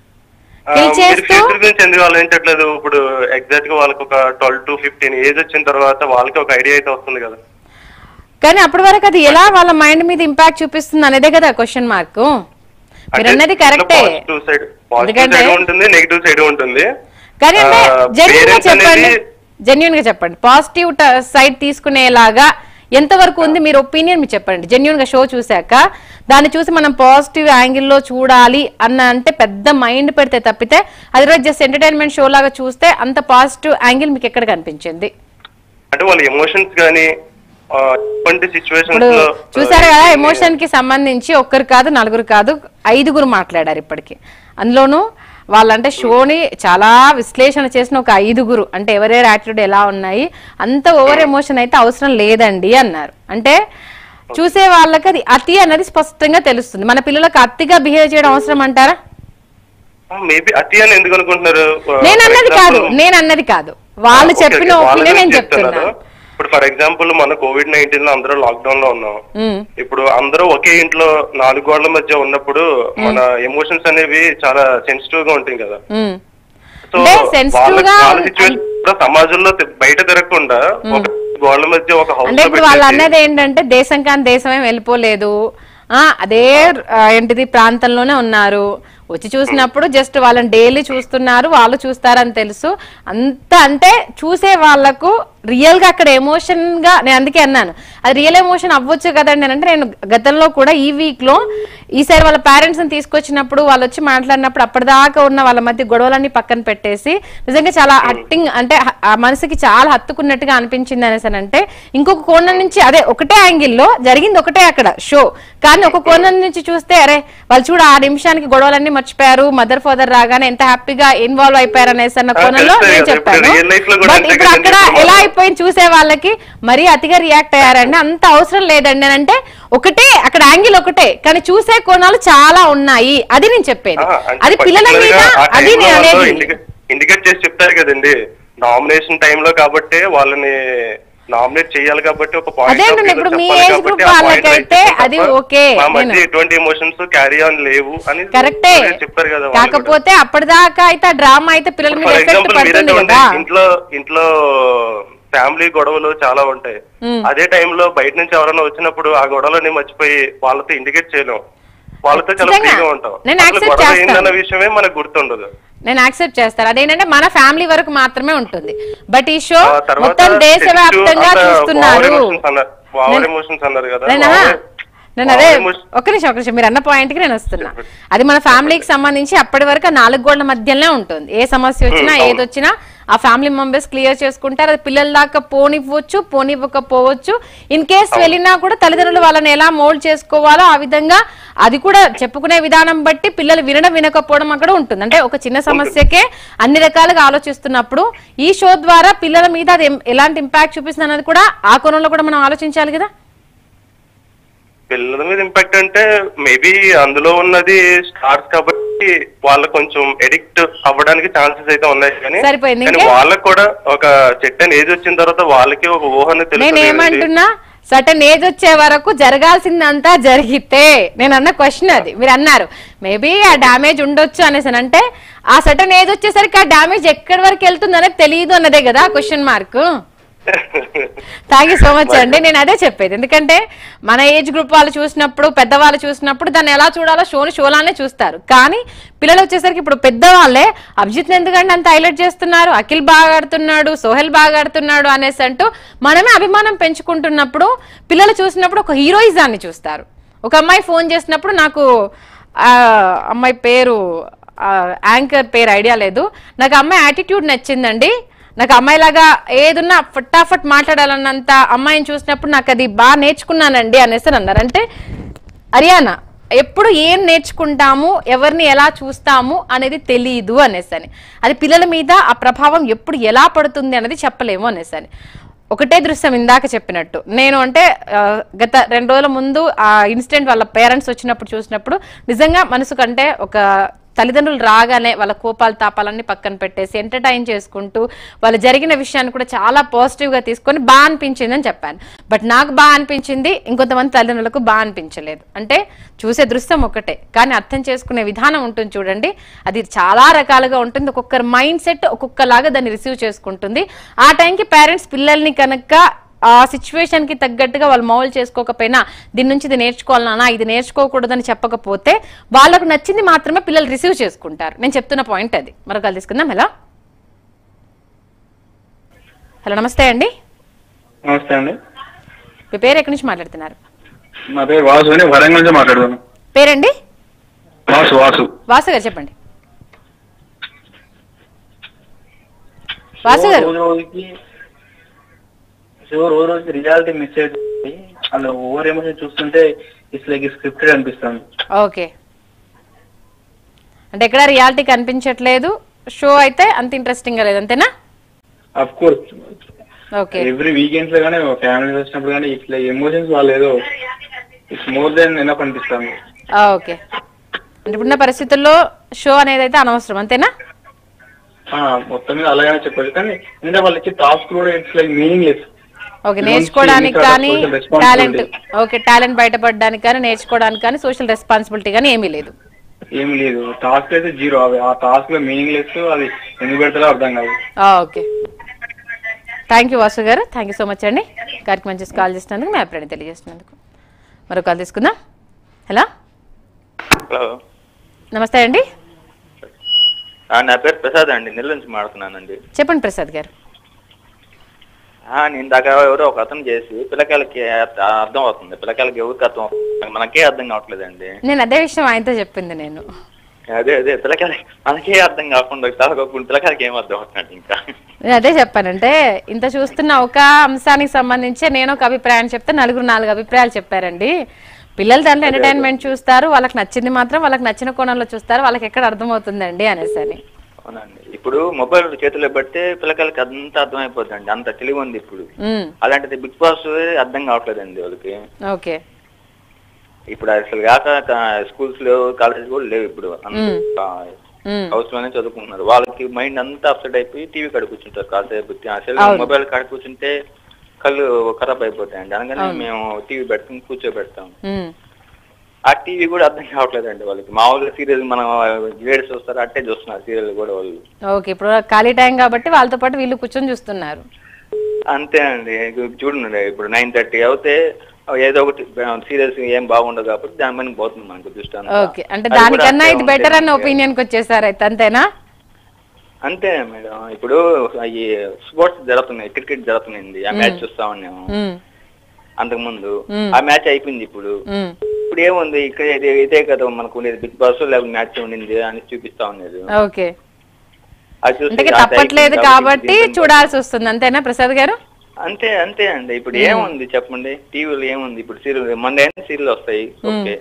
Speaker 9: ఆ,
Speaker 1: Kill
Speaker 9: మీరు
Speaker 1: చేస్తూ-
Speaker 9: ఫ్యూచర్ గురించి ఎందుకు ఆలోచించట్లేదు ఇప్పుడు ఎగ్జాక్ట్ గా వాళ్ళకి ఒక ట్వెల్వ్ టు ఫిఫ్టీన్ ఏజ్ వచ్చిన తర్వాత వాళ్ళకి ఒక ఐడియా అయితే వస్తుంది కదా
Speaker 1: కానీ అప్పటి వరకు అది ఎలా వాళ్ళ మైండ్ మీద ఇంపాక్ట్ చూపిస్తుంది అనేదే కదా క్వశ్చన్ మార్క్ మీరు అన్నది కరెక్టే
Speaker 9: పాజిటివ్ సైడ్ పాజిటివ్
Speaker 1: ఎందుకంటే-
Speaker 9: సైడ్ ఉంటుంది నెగిటివ్ సైడ్ ఉంటుంది
Speaker 1: కానీ అంటే
Speaker 9: ఆ,
Speaker 1: జెన్యున్ గా
Speaker 9: parents
Speaker 1: చెప్పండి
Speaker 9: అనేది-
Speaker 1: జెన్యున్ గా చెప్పండి పాజిటివ్ సైడ్ తీసుకునేలాగా ఎంతవరకు ఉంది మీరు ఒపీనియన్ మీరు చెప్పండి జెన్యున్ గా షో చూశాక దాన్ని చూసి మనం పాజిటివ్ యాంగిల్లో చూడాలి అన్న అంటే పెద్ద మైండ్ పెడితే తప్పితే అది రోజు జస్ట్ ఎంటర్టైన్మెంట్ షో లాగా చూస్తే అంత పాజిటివ్ యాంగిల్ మీకు ఎక్కడ కనిపించింది
Speaker 9: అంటే వాళ్ళ ఎమోషన్స్ గానీ ఆ, ఎటువంటి సిచ్యువేషన్స్
Speaker 1: ఇప్పుడు
Speaker 9: లో
Speaker 1: చూసారు కదా ఎమోషన్ కి సంబంధించి ఒక్కరు కాదు నలుగురు కాదు ఐదుగురు మాట్లాడారు ఇప్పటికి అందులోనూ వాళ్ళంటే షోని చాలా విశ్లేషణ చేసిన ఒక ఐదుగురు అంటే ఎవరెవరి యాటిట్యూడ్ ఎలా ఉన్నాయి అంత ఓవర్ ఎమోషన్ అయితే అవసరం లేదండి అన్నారు అంటే చూసే వాళ్ళకి అది అతి అన్నది స్పష్టంగా తెలుస్తుంది మన పిల్లలకు అతిగా బిహేవ్ చేయడం అవసరం అంటారా
Speaker 9: మేబీ అతి అని ఎందుకు అనుకుంటున్నారు ఆ,
Speaker 1: నేను
Speaker 9: for
Speaker 1: అన్నది కాదు
Speaker 9: example-
Speaker 1: నేను అన్నది కాదు వాళ్ళు
Speaker 9: ఓకే,
Speaker 1: చెప్పిన
Speaker 9: ఓకే, వాళ్ళ
Speaker 1: ఒపీనియన్ నేను
Speaker 9: గురించి
Speaker 1: చెప్తున్నాను
Speaker 9: చెప్తున్నారు. ఇప్పుడు ఫర్ ఎగ్జాంపుల్ మన కోవిడ్ నైన్టీన్ లో అందరూ లాక్డౌన్ లో ఉన్నాం
Speaker 1: ఉమ్.
Speaker 9: ఇప్పుడు అందరూ ఒకే ఇంట్లో నాలుగు గోడల మధ్య ఉన్నప్పుడు మన ఎమోషన్స్ అనేవి చాలా సెన్సిటివ్ గా ఉంటాయి కదా
Speaker 1: ఉమ్.
Speaker 9: సో
Speaker 1: అంటే
Speaker 9: వాళ్ళ
Speaker 1: sensitive గా
Speaker 9: వాళ్ళ సిచ్యువేషన్ కూడా సమాజంలో తి- బయట తిరగకుండా ఒక గోడల మధ్య ఒక హౌస్
Speaker 1: అంటే
Speaker 9: లో
Speaker 1: ఇప్పుడు వాళ్ళు
Speaker 9: పెట్టేసి
Speaker 1: అన్నది ఏంటంటే దేశం కాని దేశమే వెళ్ళిపోలేదు ఆ అదే ఆ, ఏంటిది ప్రాంతంలోనే ఉన్నారు వచ్చి చూసినప్పుడు జస్ట్ వాళ్ళని డైలీ చూస్తున్నారు వాళ్ళు చూస్తారని తెలుసు అంత అంటే చూసే వాళ్ళకు రియల్ గా అక్కడ ఎమోషన్ గా నేను అందుకే అన్నాను అది రియల్ ఎమోషన్ అవ్వచ్చు కదండి అని అంటే నేను గతంలో కూడా ఈ వీక్ లో ఈసారి వాళ్ళ పేరెంట్స్ ని తీసుకొచ్చినప్పుడు వాళ్ళు వచ్చి మాట్లాడినప్పుడు అప్పటిదాకా ఉన్న వాళ్ళ మధ్య గొడవలన్నీ పక్కన పెట్టేసి నిజంగా చాలా హట్టింగ్ అంటే హ- ఆ మనసుకి చాలా హత్తుకున్నట్టుగా అనిపించింది అనేసి అని అంటే ఇంకొక కోణం నుంచి అదే ఒకటే యాంగిల్లో జరిగింది ఒకటే అక్కడ షో కానీ ఒక కోణం నుంచి చూస్తే అరే వాళ్ళు చూడ ఆ నిమిషానికి గొడవలన్నీ మర్చిపోయారు మదర్ ఫాదర్ రాగానే ఎంత హ్యాపీగా ఇన్వాల్వ్ అయిపోయారు అనేసి అన్న
Speaker 9: ఆ,
Speaker 1: కోణంలో
Speaker 9: తెలుస్తాయి
Speaker 1: నేను
Speaker 9: కదా. ఇప్పుడు
Speaker 1: చెప్పాను
Speaker 9: real life లో కూడా
Speaker 1: బట్
Speaker 9: అంతే
Speaker 1: ఇప్పుడు
Speaker 9: కదండి.
Speaker 1: అక్కడ
Speaker 9: ఇప్పుడు
Speaker 1: ఎలా
Speaker 9: మనం-
Speaker 1: అయిపోయింది చూసే వాళ్ళకి మరీ అతిగా రియాక్ట్ అయ్యారండి అంత అవసరం లేదండి అని అంటే ఒకటే అక్కడ యాంగిల్ ఒకటే కానీ చూసే కోణాలు చాలా ఉన్నాయి అది నేను చెప్పేది
Speaker 9: ఆ, అంటే
Speaker 1: అది పిల్లల
Speaker 9: particular
Speaker 1: మీద
Speaker 9: గా ఆ
Speaker 1: అది
Speaker 9: time లో
Speaker 1: నేను
Speaker 9: వాళ్ళు
Speaker 1: అనేది
Speaker 9: ఇండికే- ఇండికేట్ చేసి చెప్తారు కదండి నామినేషన్ టైంలో కాబట్టి వాళ్ళని నామినేట్ చేయాలి కాబట్టి ఒక పాయింట్
Speaker 1: అదే అండి, ఇప్పుడు మీ ఏజ్ గ్రూప్ వాళ్ళకైతే అది ఓకే,
Speaker 9: మా మధ్య
Speaker 1: నేను-
Speaker 9: ఎటువంటి ఎమోషన్స్ క్యారీ ఆన్ లేవు అని
Speaker 1: కరెక్టే
Speaker 9: చెప్తారు కదా వాళ్ళు కూడా.
Speaker 1: కాకపోతే అప్పటిదాకా అయితే ఆ డ్రామా అయితే పిల్లల మీద
Speaker 9: ఫర్
Speaker 1: ఎఫెక్ట్
Speaker 9: ఎగ్జాంపుల్ మీరే
Speaker 1: పడుతుంది
Speaker 9: చూడండి
Speaker 1: కదా
Speaker 9: ఇంట్లో ఇంట్లో ఫ్యామిలీ గొడవలు చాలా ఉంటాయి అదే టైంలో బయట నుంచి ఎవరైనా వచ్చినప్పుడు ఆ గొడవలని మర్చిపోయి వాళ్ళతో ఇండికేట్ చేయలేం వాళ్ళతో చాలా
Speaker 1: ఖచ్చితంగా.
Speaker 9: ఫ్రీగా ఉంటాం
Speaker 1: నేను
Speaker 9: అసలు
Speaker 1: accept
Speaker 9: గొడవ
Speaker 1: చేస్తాను.
Speaker 9: ఏందన్న విషయమే మనకు గుర్తుండదు
Speaker 1: నేను యాక్సెప్ట్ చేస్తాను అదేంటంటే మన ఫ్యామిలీ వరకు మాత్రమే ఉంటుంది బట్ ఈ షో
Speaker 9: ఆ తర్వాత
Speaker 1: మొత్తం దేశవ్యాప్తంగా చూస్తున్నారు
Speaker 9: ఓవర్ ఎమోషన్స్ అన్నారు కదా
Speaker 1: నేనా
Speaker 9: over-
Speaker 1: నేను అదే
Speaker 9: over emotions-
Speaker 1: ఒక్క నిమిషం ఒక్క నిమిషం మీరు అన్న పాయింట్ కి నేను వస్తున్నా అది మన ఫ్యామిలీకి సంబంధించి అప్పటి వరకు ఆ నాలుగు గోడల మధ్యలోనే ఉంటుంది ఏ సమస్య వచ్చినా
Speaker 9: Hmm, అవును.
Speaker 1: ఏది వచ్చినా ఆ ఫ్యామిలీ మెంబర్స్ క్లియర్ చేసుకుంటారు అది పిల్లల దాకా పోనివ్వచ్చు పోనివ్వకపోవచ్చు ఇన్ కేస్ వెళ్ళినా కూడా తల్లిదండ్రులు వాళ్ళని ఎలా మోల్డ్ చేసుకోవాలో ఆ విధంగా అది కూడా చెప్పుకునే విధానం బట్టి పిల్లలు వినడం వినకపోవడం అక్కడ ఉంటుంది అంటే ఒక చిన్న సమస్యకే అన్ని రకాలుగా ఆలోచిస్తున్నప్పుడు ఈ షో ద్వారా పిల్లల మీద అది ఎం- ఎలాంటి ఇంపాక్ట్ చూపిస్తుంది అన్నది కూడా ఆ కోణంలో కూడా మనం ఆలోచించాలి కదా
Speaker 9: పిల్లల మీద ఇంపాక్ట్ అంటే మేబీ అందులో ఉన్నది స్టార్స్ కాబట్టి వాళ్ళ కొంచెం ఎడిక్ట్ అవ్వడానికి ఛాన్సెస్ అయితే ఉన్నాయి కానీ
Speaker 1: సరిపోయింది.
Speaker 9: కానీ
Speaker 1: ఇంకే?
Speaker 9: వాళ్ళకి కూడా ఒక చెట్టని ఏజ్ వచ్చిన తర్వాత వాళ్ళకి ఒక ఊహన
Speaker 1: నేను
Speaker 9: తెలుస్తుంది కదండి.
Speaker 1: ఏమంటున్నా సటన్ ఏజ్ వచ్చే వరకు జరగాల్సిందంతా జరిగితే నేను అన్న క్వశ్చన్ అది మీరు అన్నారు మేబీ ఆ డామేజ్ ఉండొచ్చు అనేసి అంటే ఆ సటన్ ఏజ్ వచ్చేసరికి ఆ డామేజ్ ఎక్కడి వరకు వెళ్తుంది అనేది తెలియదు అన్నదే కదా question mark thank you so much అండి నేను అదే చెప్పేది ఎందుకంటే మన ఏజ్ గ్రూప్ వాళ్ళు చూసినప్పుడు పెద్దవాళ్ళు చూసినప్పుడు దాన్ని ఎలా చూడాలో షోని షోలానే చూస్తారు కానీ పిల్లలు వచ్చేసరికి ఇప్పుడు పెద్దవాళ్ళే అభిజిత్ ఎందుకంటే అంత హైలైట్ చేస్తున్నారు అఖిల్ బాగా ఆడుతున్నాడు సోహెల్ బాగా ఆడుతున్నాడు అనేసి అంటూ మనమే అభిమానం పెంచుకుంటున్నప్పుడు పిల్లలు చూసినప్పుడు ఒక హీరోయిజాన్ని చూస్తారు ఒక అమ్మాయి ఫోన్ చేసినప్పుడు నాకు ఆ అమ్మాయి పేరు ఆ, యాంకర్ పేరు ఐడియా లేదు నాకు ఆ అమ్మాయి యాటిట్యూడ్ నచ్చిందండి నాకు అమ్మాయిలాగా ఏదున్నా ఫటాఫట్ మాట్లాడాలన్నంత అమ్మాయిని చూసినప్పుడు నాకు అది బాగా నేర్చుకున్నానండి అనేసి అని అన్నారు అంటే హరియానా ఎప్పుడు ఏం నేర్చుకుంటాము ఎవరిని ఎలా చూస్తాము అనేది తెలియదు అనేసని అది పిల్లల మీద ఆ ప్రభావం ఎప్పుడు ఎలా పడుతుంది అనేది చెప్పలేము అనేసని ఒకటే దృశ్యం ఇందాక చెప్పినట్టు నేను అంటే ఆ, గత రెండు రోజుల ముందు ఆ ఇన్సిడెంట్ వాళ్ళ పేరెంట్స్ వచ్చినప్పుడు చూసినప్పుడు నిజంగా మనసు కంటే ఒక తల్లిదండ్రులు రాగానే వాళ్ళ కోపాలు తాపాలన్నీ పక్కన పెట్టేసి ఎంటర్టైన్ చేసుకుంటూ వాళ్ళు జరిగిన విషయాన్ని కూడా చాలా పాజిటివ్గా తీసుకొని బాగా అనిపించింది అని చెప్పాను బట్ నాకు బాగా అనిపించింది ఇంకొంతమంది తల్లిదండ్రులకు బాగా అనిపించలేదు అంటే చూసే దృశ్యం ఒకటే కానీ అర్థం చేసుకునే విధానం ఉంటుంది చూడండి అది చాలా రకాలుగా ఉంటుంది ఒక్కొక్కరి మైండ్ సెట్ ఒక్కొక్కలాగా దాన్ని రిసీవ్ చేసుకుంటుంది ఆ టైంకి పేరెంట్స్ పిల్లల్ని కనుక ఆ సిచ్యువేషన్ కి తగ్గట్టుగా వాళ్ళు మౌల్ చేసుకోకపోయినా దీని నుంచి ఇది నేర్చుకోవాలన్నా ఇది నేర్చుకోకూడదని చెప్పకపోతే వాళ్ళకు నచ్చింది మాత్రమే పిల్లలు రిసీవ్ చేసుకుంటారు నేను చెప్తున్న పాయింట్ అది మరొక తీసుకుందాం హలో హలో నమస్తే అండి
Speaker 10: నమస్తే అండి
Speaker 1: మీ పేరు ఎక్కడి నుంచి మాట్లాడుతున్నారు
Speaker 10: నా పేరు వాసు అని వరంగల్ నుంచి మాట్లాడుతాను
Speaker 1: పేరండి
Speaker 10: వాసు వాసు
Speaker 1: వాసు గారు చెప్పండి వాసు గారు
Speaker 10: రోజు రోజుకి సో రోజు రోజుకి రియాలిటీ మిస్ అవుతుంది అలా ఓవర్ ఎమోషన్ చూస్తుంటే ఇట్స్ లైక్ స్క్రిప్టెడ్ అనిపిస్తుంది
Speaker 1: ఓకే అంటే ఎక్కడ రియాలిటీ కనిపించట్లేదు షో అయితే అంత ఇంట్రెస్టింగ్ గా లేదు అంతేనా
Speaker 10: of course
Speaker 1: okay
Speaker 10: every weekends లో కానీ ఫ్యామిలీ వచ్చినప్పుడు కానీ ఇట్లా ఎమోషన్స్ వాళ్ళు ఏదో ఇట్స్ మోర్ దెన్ ఎనఫ్ అనిపిస్తుంది
Speaker 1: ఓకే అంటే ఇప్పుడున్న పరిస్థితుల్లో షో అనేది అయితే అనవసరం అంతేనా
Speaker 10: ఆ, మొత్తం మీద అలాగే చెప్పచ్చు కానీ ఎందుకంటే వాళ్ళు ఇచ్చే టాస్క్ కూడా it's like meaningless
Speaker 1: okay నేర్చుకోవడానికి కానీ టాలెంట్ ఓకే టాలెంట్ బయటపడడానికి కానీ నేర్చుకోవడానికి కానీ సోషల్ రెస్పాన్సిబిలిటీ కానీ ఏమీ లేదు
Speaker 10: ఏమి లేదు టాస్క్ అయితే జీరో అవి ఆ టాస్క్ లో మీనింగ్ లెస్ అది ఎందుకు పెడతారో అర్థం కాదు
Speaker 1: ఓకే థ్యాంక్ యూ వాసు గారు థ్యాంక్ యూ సో మచ్ అండి గారికి మంచి కాల్ చేసినందుకు మీ అభిప్రాయం తెలియజేసినందుకు మరో కాల్ తీసుకుందాం హలో
Speaker 11: హలో
Speaker 1: నమస్తే అండి
Speaker 11: ఆ, నా పేరు ప్రసాద్ అండి నెల్ల నుంచి మాడుతున్నానండి
Speaker 1: చెప్పండి ప్రసాద్ గారు
Speaker 11: ఆ, నేను దాకా ఎవరో ఒక అతను చేసి పిల్లకాయలకి అర్థ- అర్థం అవుతుంది పిల్లకాయలకి ఎవరికి అర్థం అవుతుంది మనకే అర్థం కావట్లేదండి
Speaker 1: నేను అదే విషయం ఆయనతో చెప్పింది నేను
Speaker 11: అదే అదే పిల్లకాయలకి మనకే అర్థం కాకుండా తలకొకుండా పిల్లకాయలకి ఏం అర్థం అవుతుంది ఇంకా
Speaker 1: నేను అదే చెప్పానంటే ఇంత చూస్తున్న ఒక అంశానికి సంబంధించి నేను ఒక అభిప్రాయం చెప్తే నలుగురు నాలుగు అభిప్రాయాలు చెప్పారండి పిల్లలు దాంట్లో ఎంటర్టైన్మెంట్ చూస్తారు వాళ్ళకి నచ్చింది మాత్రం వాళ్ళకి నచ్చిన కోణంలో చూస్తారు వాళ్ళకి ఎక్కడ అర్థమవుతుందండి అనేసి అని
Speaker 11: అవునండి ఇప్పుడు మొబైల్ చేతిలో పెడితే పిల్లకాయలకి అంత అర్థమైపోతుందండి అంత తెలివి ఉంది ఇప్పుడు
Speaker 1: ఉమ్,
Speaker 11: అలాంటిది బిగ్ బాస్ అర్థం కావట్లేదండి వాళ్ళకి
Speaker 1: ఓకే
Speaker 11: ఇప్పుడు అసలు కాక స్కూల్స్ లేవు కాలేజ్ కూడా లేవు ఇప్పుడు
Speaker 1: మ్మ్. ఉమ్,
Speaker 11: హౌస్ లోనే చదువుకుంటున్నారు వాళ్ళకి మైండ్ అంతా అప్సెట్ అయిపోయి టీవీ కాడ కూర్చుంటారు కాసేపు అసలు
Speaker 1: అవును.
Speaker 11: మొబైల్ కాడ కూర్చుంటే కళ్ళు ఖరాబ్ అయిపోతాయండి అనగానే
Speaker 1: అవును.
Speaker 11: మేము టీవీ పెట్టుకుని కూర్చోబెడతాం
Speaker 1: ఉమ్,
Speaker 11: ఆ టీవీ కూడా అర్థం కావట్లేదండి వాళ్ళకి మామూలుగా సీరియల్ మనం వేడి చూస్తారు అట్టే చూస్తున్నారు సీరియల్ కూడా వాళ్ళు
Speaker 1: ఓకే ఇప్పుడు ఖాళీ టైం కాబట్టి వాళ్ళతో పాటు వీళ్ళు కూర్చొని చూస్తున్నారు
Speaker 11: అంతే అండి ఇప్పుడు చూడండి ఇప్పుడు నైన్ థర్టీ అవుతే ఏదో ఒకటి సీరియల్స్ ఏం బాగుండదు కాబట్టి దాని పైన పోతుంది మనకు దృష్టి అంతా.
Speaker 1: ఓకే అంటే
Speaker 11: అది కూడా
Speaker 1: దానికన్నా
Speaker 11: అట్లే
Speaker 1: ఇది బెటర్ అన్న
Speaker 11: ఉంటుంది.
Speaker 1: ఒపీనియన్ కి వచ్చేసారు అయితే అంతేనా
Speaker 11: అంతే మేడం ఇప్పుడు ఈ స్పోర్ట్స్ జరుగుతున్నాయి క్రికెట్ జరుగుతుంది ఆ మ్యాచ్ చూస్తా ఉన్నాము
Speaker 1: ఉమ్,
Speaker 11: అంతకు ముందు
Speaker 1: మ్మ్.
Speaker 11: ఆ మ్యాచ్ అయిపోయింది ఇప్పుడు
Speaker 1: ఉమ్,
Speaker 11: ఇప్పుడు ఏముంది ఇక్కడ ఇదే ఇదే కదా మనకు ఉండేది బిగ్ బాస్ లేకపోతే మ్యాచ్ ఉండింది అని చూపిస్తా ఉండేది
Speaker 1: ఓకే
Speaker 11: అది చూసి
Speaker 1: అంటే
Speaker 11: అది
Speaker 1: తప్పట్లేదు
Speaker 11: అయిపోయింది
Speaker 1: కాబట్టి
Speaker 11: దీంతో-
Speaker 1: చూడాల్సి వస్తుంది అంతేనా ప్రసాద్ గారు
Speaker 11: అంతే అంతే అండి ఇప్పుడు ఏముంది చెప్పండి టీవీలో ఏముంది ఇప్పుడు సీరియల్ మండే సీరియల్ వస్తాయి ఓకే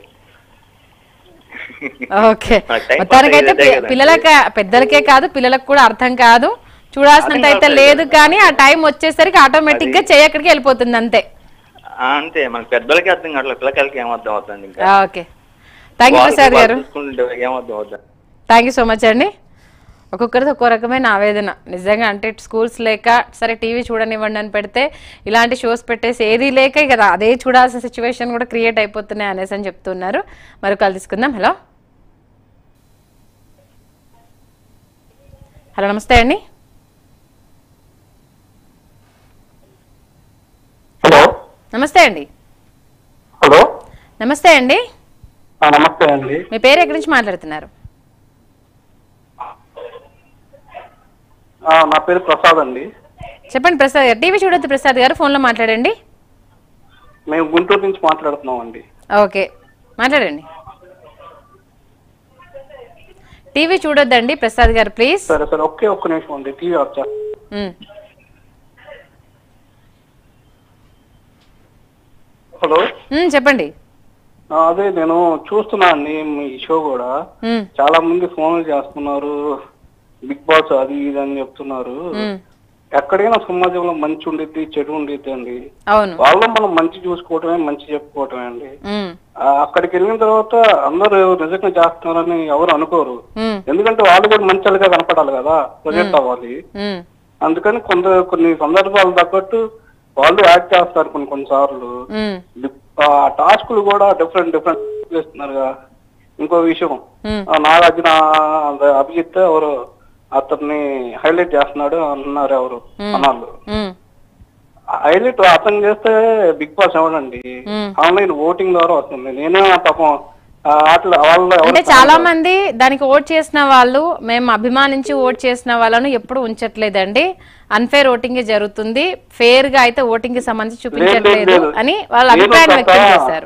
Speaker 1: ఓకే
Speaker 11: మన time pass
Speaker 1: మొత్తానికైతే
Speaker 11: అయ్యేదే
Speaker 1: పి-
Speaker 11: కదండి.
Speaker 1: పిల్లలకి పెద్దలకే కాదు పిల్లలకు కూడా అర్థం కాదు చూడాల్సినంత అయితే లేదు కానీ ఆ టైం వచ్చేసరికి ఆటోమేటిక్ గా చెయ్యి అక్కడికి వెళ్ళిపోతుంది అంతే
Speaker 11: ఆ, అంతే మనకి పెద్దలకి అర్థం కావట్లేదు పిల్లకాయలకి ఏం అర్థం అవుతుంది ఇంకా
Speaker 1: ఆ, ఓకే థ్యాంక్ యూ
Speaker 11: వాళ్ళకి
Speaker 1: ప్రసాద్
Speaker 11: వాళ్ళు
Speaker 1: గారు
Speaker 11: చూసుకుంటుంటే ఏం అర్థం అవుతుంది
Speaker 1: థ్యాంక్ యూ సో మచ్ అండి ఒక్కొక్కరిది ఒక్కో రకమైన ఆవేదన నిజంగా అంటే స్కూల్స్ లేక సరే టీవీ చూడనివ్వండి అని పెడితే ఇలాంటి షోస్ పెట్టేసి ఏది లేక కదా అదే చూడాల్సిన సిచ్యువేషన్ కూడా క్రియేట్ అయిపోతున్నాయి అనేసి అని చెప్తున్నారు మరి కాల్ తీసుకుందాం హలో హలో నమస్తే అండి
Speaker 4: హలో
Speaker 1: నమస్తే అండి
Speaker 4: హలో
Speaker 1: నమస్తే అండి
Speaker 4: ఆ, నమస్తే అండి
Speaker 1: మీ పేరు ఎక్కడి నుంచి మాట్లాడుతున్నారు
Speaker 4: ఆ, నా పేరు ప్రసాద్ అండి
Speaker 1: చెప్పండి ప్రసాద్ గారు టీవీ చూడొద్దు ప్రసాద్ గారు ఫోన్లో మాట్లాడండి
Speaker 4: మేము గుంటూరు నుంచి మాట్లాడుతున్నాం అండి
Speaker 1: ఓకే మాట్లాడండి టీవీ చూడొద్దండి ప్రసాద్ గారు ప్లీజ్
Speaker 4: సరే సరే ఒకే ఒక్క నిమిషం అండి టీవీ ఆఫ్ చేస్తాను
Speaker 1: ఉమ్.
Speaker 4: హలో
Speaker 1: ఉమ్, చెప్పండి
Speaker 12: ఆ, అదే నేను చూస్తున్నా అండి మీ షో కూడా
Speaker 1: ఉమ్,
Speaker 12: చాలా మంది ఫోన్లు చేస్తున్నారు బిగ్ బాస్ అది ఇది అని చెప్తున్నారు
Speaker 1: ఉమ్,
Speaker 12: ఎక్కడైనా సమాజంలో మంచి ఉండిద్ది చెడు ఉండిద్ది అండి
Speaker 1: అవును
Speaker 12: వాళ్ళు మనం మంచి చూసుకోవటమే మంచి చెప్పుకోవటమే అండి
Speaker 1: ఉమ్,
Speaker 12: ఆ, అక్కడికి వెళ్ళిన తర్వాత అందరూ నిజంగా చేస్తున్నారని ఎవరు అనుకోరు
Speaker 1: ఉమ్,
Speaker 12: ఎందుకంటే వాళ్ళు కూడా మంచిగా కనపడాలి కదా ప్రొజెక్ట్ అవ్వాలి
Speaker 1: ఉమ్,
Speaker 12: అందుకని కొంత కొన్ని సందర్భాలు తగ్గట్టు వాళ్ళు యాక్ట్ చేస్తారు కొన్ని కొన్నిసార్లు
Speaker 1: ఉమ్,
Speaker 12: ఆ టాస్కులు కూడా డిఫరెంట్ డిఫరెంట్ చేస్తున్నారుగా ఇంకో విషయం
Speaker 1: ఉమ్.
Speaker 12: ఆ నాగార్జున అదే అభిజిత్ ఎవరు అతన్ని హైలైట్ చేస్తున్నాడు అన్నారు ఎవరు
Speaker 1: ఉమ్.
Speaker 12: అన్నారు
Speaker 1: ఉమ్,
Speaker 12: హైలైట్ అతను చేస్తే బిగ్ బాస్ ఎవడండి
Speaker 1: ఉమ్.
Speaker 12: ఆన్లైన్ ఓటింగ్ ద్వారా వస్తుంది నేనే పాపం ఆ ఆటలు వాళ్ళు
Speaker 1: అంటే
Speaker 12: ఎవరు
Speaker 1: చాలా మంది దానికి ఓట్ చేసిన వాళ్ళు మేము అభిమానించి ఓట్ చేసిన వాళ్ళను ఎప్పుడు ఉంచట్లేదండి అన్ఫేర్ ఓటింగ్ జరుగుతుంది ఫేర్ గా అయితే ఓటింగ్ కి సంబంధించి చూపించట్లేదు
Speaker 12: లేదు.
Speaker 1: అని వాళ్ళ
Speaker 12: నేను
Speaker 1: అభిప్రాయాన్ని
Speaker 12: ఒక-
Speaker 1: వ్యక్తం చేశారు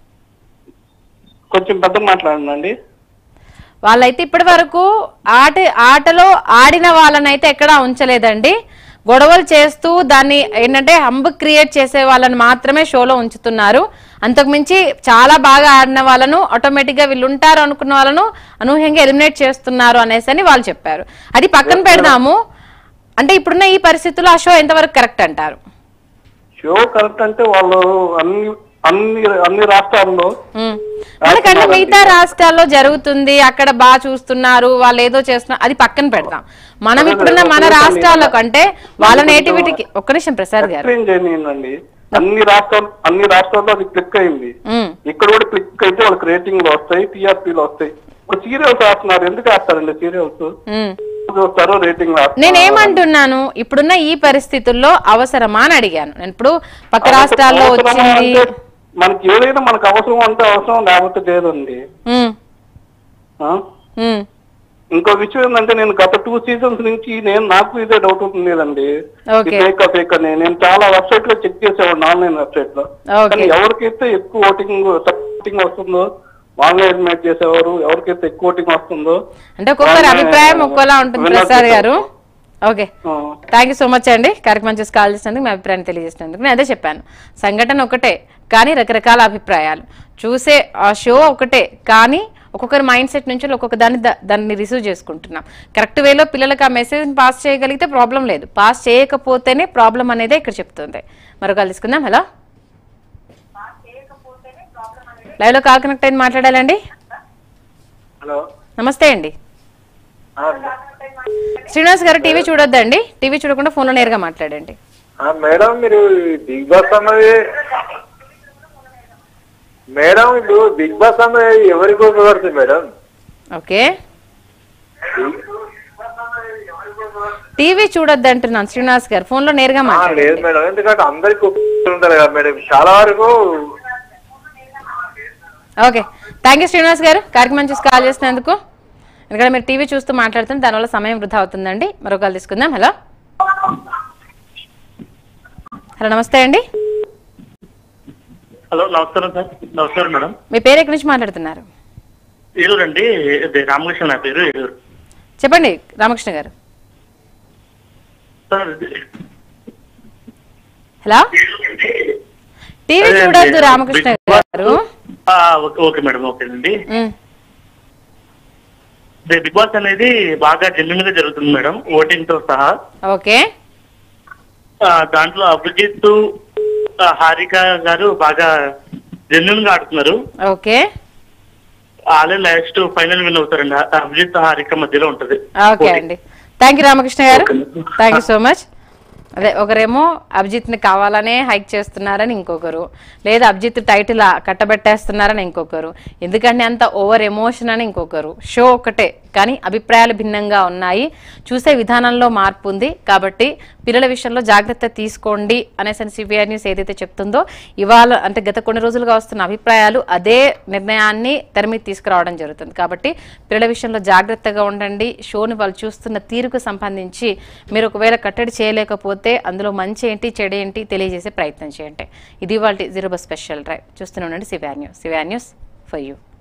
Speaker 12: కొంచెం పెద్ద మాట్లాడండి
Speaker 1: వాళ్ళైతే ఇప్పటి వరకు ఆట ఆటలో ఆడిన వాళ్ళనైతే ఎక్కడా ఉంచలేదండి గొడవలు చేస్తూ దాన్ని ఏంటంటే హంబ్ క్రియేట్ చేసే వాళ్ళని మాత్రమే షోలో ఉంచుతున్నారు అంతకుమించి చాలా బాగా ఆడిన వాళ్ళను ఆటోమేటిక్ గా వీళ్ళు ఉంటారు అనుకున్న వాళ్ళను అనూహ్యంగా ఎలిమినేట్ చేస్తున్నారు అనేసి అని వాళ్ళు చెప్పారు అది పక్కన పెడదాము అంటే ఇప్పుడున్న ఈ పరిస్థితుల్లో ఆ షో ఎంతవరకు కరెక్ట్ అంటారు
Speaker 12: షో కరెక్ట్ అంటే వాళ్ళు అన్ని అన్ని అన్ని రాష్ట్రాల్లో
Speaker 1: ఉమ్. మనకంటే మిగతా రాష్ట్రాల్లో జరుగుతుంది అక్కడ బాగా చూస్తున్నారు వాళ్ళు ఏదో చేస్తున్నారు అది పక్కన పెడదాం మనం ఇప్పుడున్న మన రాష్ట్రాల్లో కంటే వాళ్ళ నేటివిటీకి ఒక్క నిమిషం ప్రసాద్ గారు
Speaker 12: ఎక్స్ప్లెయిన్ చేయండి అన్ని రాష్ట్రాలు అన్ని రాష్ట్రాల్లో అది క్లిక్ అయింది
Speaker 1: ఉమ్,
Speaker 12: ఇక్కడ కూడా క్లిక్ అయితే వాళ్ళకి రేటింగ్లు వస్తాయి టీఆర్పీలు వస్తాయి ఇప్పుడు సీరియల్స్ వేస్తున్నారు ఎందుకు వేస్తారండి సీరియల్స్
Speaker 1: ఉమ్.
Speaker 12: చూస్తారు రేటింగ్
Speaker 1: నేనేమంటున్నాను ఇప్పుడున్న ఈ పరిస్థితుల్లో అవసరమా అని అడిగాను నేను ఇప్పుడు పక్క రాష్ట్రాల్లో వచ్చింది
Speaker 12: మనకి ఏదైనా మనకు అవసరం అంటే అవసరం లేకపోతే లేదండి
Speaker 1: ఉమ్,
Speaker 12: ఆ?
Speaker 1: ఉమ్,
Speaker 12: ఇంకో విషయం ఏంటంటే నేను గత టూ సీజన్స్ నుంచి నేను నాకు ఇదే డౌట్ ఉండేదండి
Speaker 1: Okay.
Speaker 12: ఫేక్ ఫేక్ అని నేను చాలా వెబ్సైట్ లో చెక్ చేసేవాడిని ఆన్లైన్ వెబ్సైట్ లో
Speaker 1: Okay.
Speaker 12: కానీ ఎవరికైతే ఎక్కువ ఓటింగ్ ఓటింగ్ వస్తుందో వాళ్ళని ఎలిమినేట్ చేసేవారు ఎవరికైతే ఎక్కువ ఓటింగ్ వస్తుందో
Speaker 1: అంటే ఒక్కొక్కరి
Speaker 12: వాళ్ళని
Speaker 1: అభిప్రాయం ఒక్కోలా ఉంటుంది
Speaker 12: winner
Speaker 1: ప్రసాద్
Speaker 12: చేసేవారు.
Speaker 1: గారు okay thank you so much అండి కార్యక్రమం చేసి కాల్ చేసినందుకు మీ అభిప్రాయాన్ని తెలియజేసినందుకు నేను అదే చెప్పాను సంఘటన ఒకటే కానీ రకరకాల అభిప్రాయాలు చూసే ఆ షో ఒకటే కానీ ఒక్కొక్కరి మైండ్ సెట్ నుంచి ఒక్కొక్క దాన్ని దా- దాన్ని రిసీవ్ చేసుకుంటున్నాం కరెక్ట్ వేలో పిల్లలకు ఆ మెసేజ్ పాస్ చేయగలిగితే ప్రాబ్లం లేదు పాస్ చేయకపోతేనే ప్రాబ్లం అనేది ఇక్కడ చెప్తుంది మరొక తీసుకుందాం హలో లైవ్ లో కాల్ కనెక్ట్ అయింది మాట్లాడాలండి
Speaker 13: హలో
Speaker 1: నమస్తే అండి శ్రీనివాస్ గారు టీవీ చూడొద్దండి టీవీ చూడకుండా ఫోన్లో నేరుగా మాట్లాడండి
Speaker 13: మేడం మీరు ఈ బిగ్ బాస్ అన్నది మేడం ఇప్పుడు బిగ్ బాస్ అన్నది ఎవరికి ఉపయోగపడుతుంది మేడం
Speaker 1: ఓకే టీవీ చూడొద్దు అంటున్నాను శ్రీనివాస్ గారు ఫోన్లో నేరుగా
Speaker 13: ఆ, లేదు
Speaker 1: మాట్లాడండి
Speaker 13: మేడం ఎందుకంటే అందరికి ఉపయోగపడుతుంది ఉండాలి కదా మేడం చాలా వరకు
Speaker 1: ఓకే థ్యాంక్ యూ శ్రీనివాస్ గారు కార్యక్రమం చూసి కాల్ చేసినందుకు ఎందుకంటే మీరు టీవీ చూస్తూ మాట్లాడుతుంది దానివల్ల సమయం వృధా అవుతుందండి మరో కాల్ తీసుకుందాం హలో హలో నమస్తే అండి
Speaker 14: హలో నమస్కారం సార్ నమస్కారం మేడం
Speaker 1: మీ పేరు ఎక్కడి నుంచి మాట్లాడుతున్నారు
Speaker 14: ఏలూరు అండి ఇది రామకృష్ణ నా పేరు ఏలూరు
Speaker 1: చెప్పండి రామకృష్ణ గారు
Speaker 14: సార్
Speaker 1: హలో టీవీ
Speaker 14: అదే అండి,
Speaker 1: చూడొద్దు రామకృష్ణ
Speaker 14: బిగ్ బాస్
Speaker 1: గారు
Speaker 14: ఆ, ఓకే ఓకే మేడం ఓకే అండి
Speaker 1: ఉమ్,
Speaker 14: ఇది బిగ్ బాస్ అనేది బాగా జెన్యున్ గా జరుగుతుంది మేడం ఓటింగ్ తో సహా
Speaker 1: ఓకే
Speaker 14: ఆ, దాంట్లో అభిజిత్ ఆ, హారిక గారు బాగా జెన్యున్ గా ఆడుతున్నారు
Speaker 1: ఓకే
Speaker 14: వాళ్ళే లాస్ట్ ఫైనల్ విన్ అవుతారండి ఆ, అభిజిత్ హారిక మధ్యలో ఉంటది
Speaker 1: ఓకే అండి థ్యాంక్ యూ రామకృష్ణ గారు థ్యాంక్ యూ సో మచ్ అదే ఒకరేమో అభిజిత్ని కావాలనే హైక్ చేస్తున్నారని ఇంకొకరు లేదా అభిజిత్ టైటిల్ ఆ కట్టబెట్టేస్తున్నారని ఇంకొకరు ఎందుకంటే అంత ఓవర్ ఎమోషన్ అని ఇంకొకరు షో ఒకటే కానీ అభిప్రాయాలు భిన్నంగా ఉన్నాయి చూసే విధానంలో మార్పు ఉంది కాబట్టి పిల్లల విషయంలో జాగ్రత్త తీసుకోండి అనేసి సిబిఐ న్యూస్ ఏదైతే చెప్తుందో ఇవాళ అంటే గత కొన్ని రోజులుగా వస్తున్న అభిప్రాయాలు అదే నిర్ణయాన్ని తెర మీద తీసుకురావడం జరుగుతుంది కాబట్టి పిల్లల విషయంలో జాగ్రత్తగా ఉండండి షోని వాళ్ళు చూస్తున్న తీరుకు సంబంధించి మీరు ఒకవేళ కట్టడి చేయలేకపోతే అందులో మంచి ఏంటి చెడు ఏంటి తెలియజేసే ప్రయత్నం చేయండి ఇది వాళ్ళ జీరో స్పెషల్ డ్రైవ్ చూస్తూనే ఉండండి CVR news CVR news for you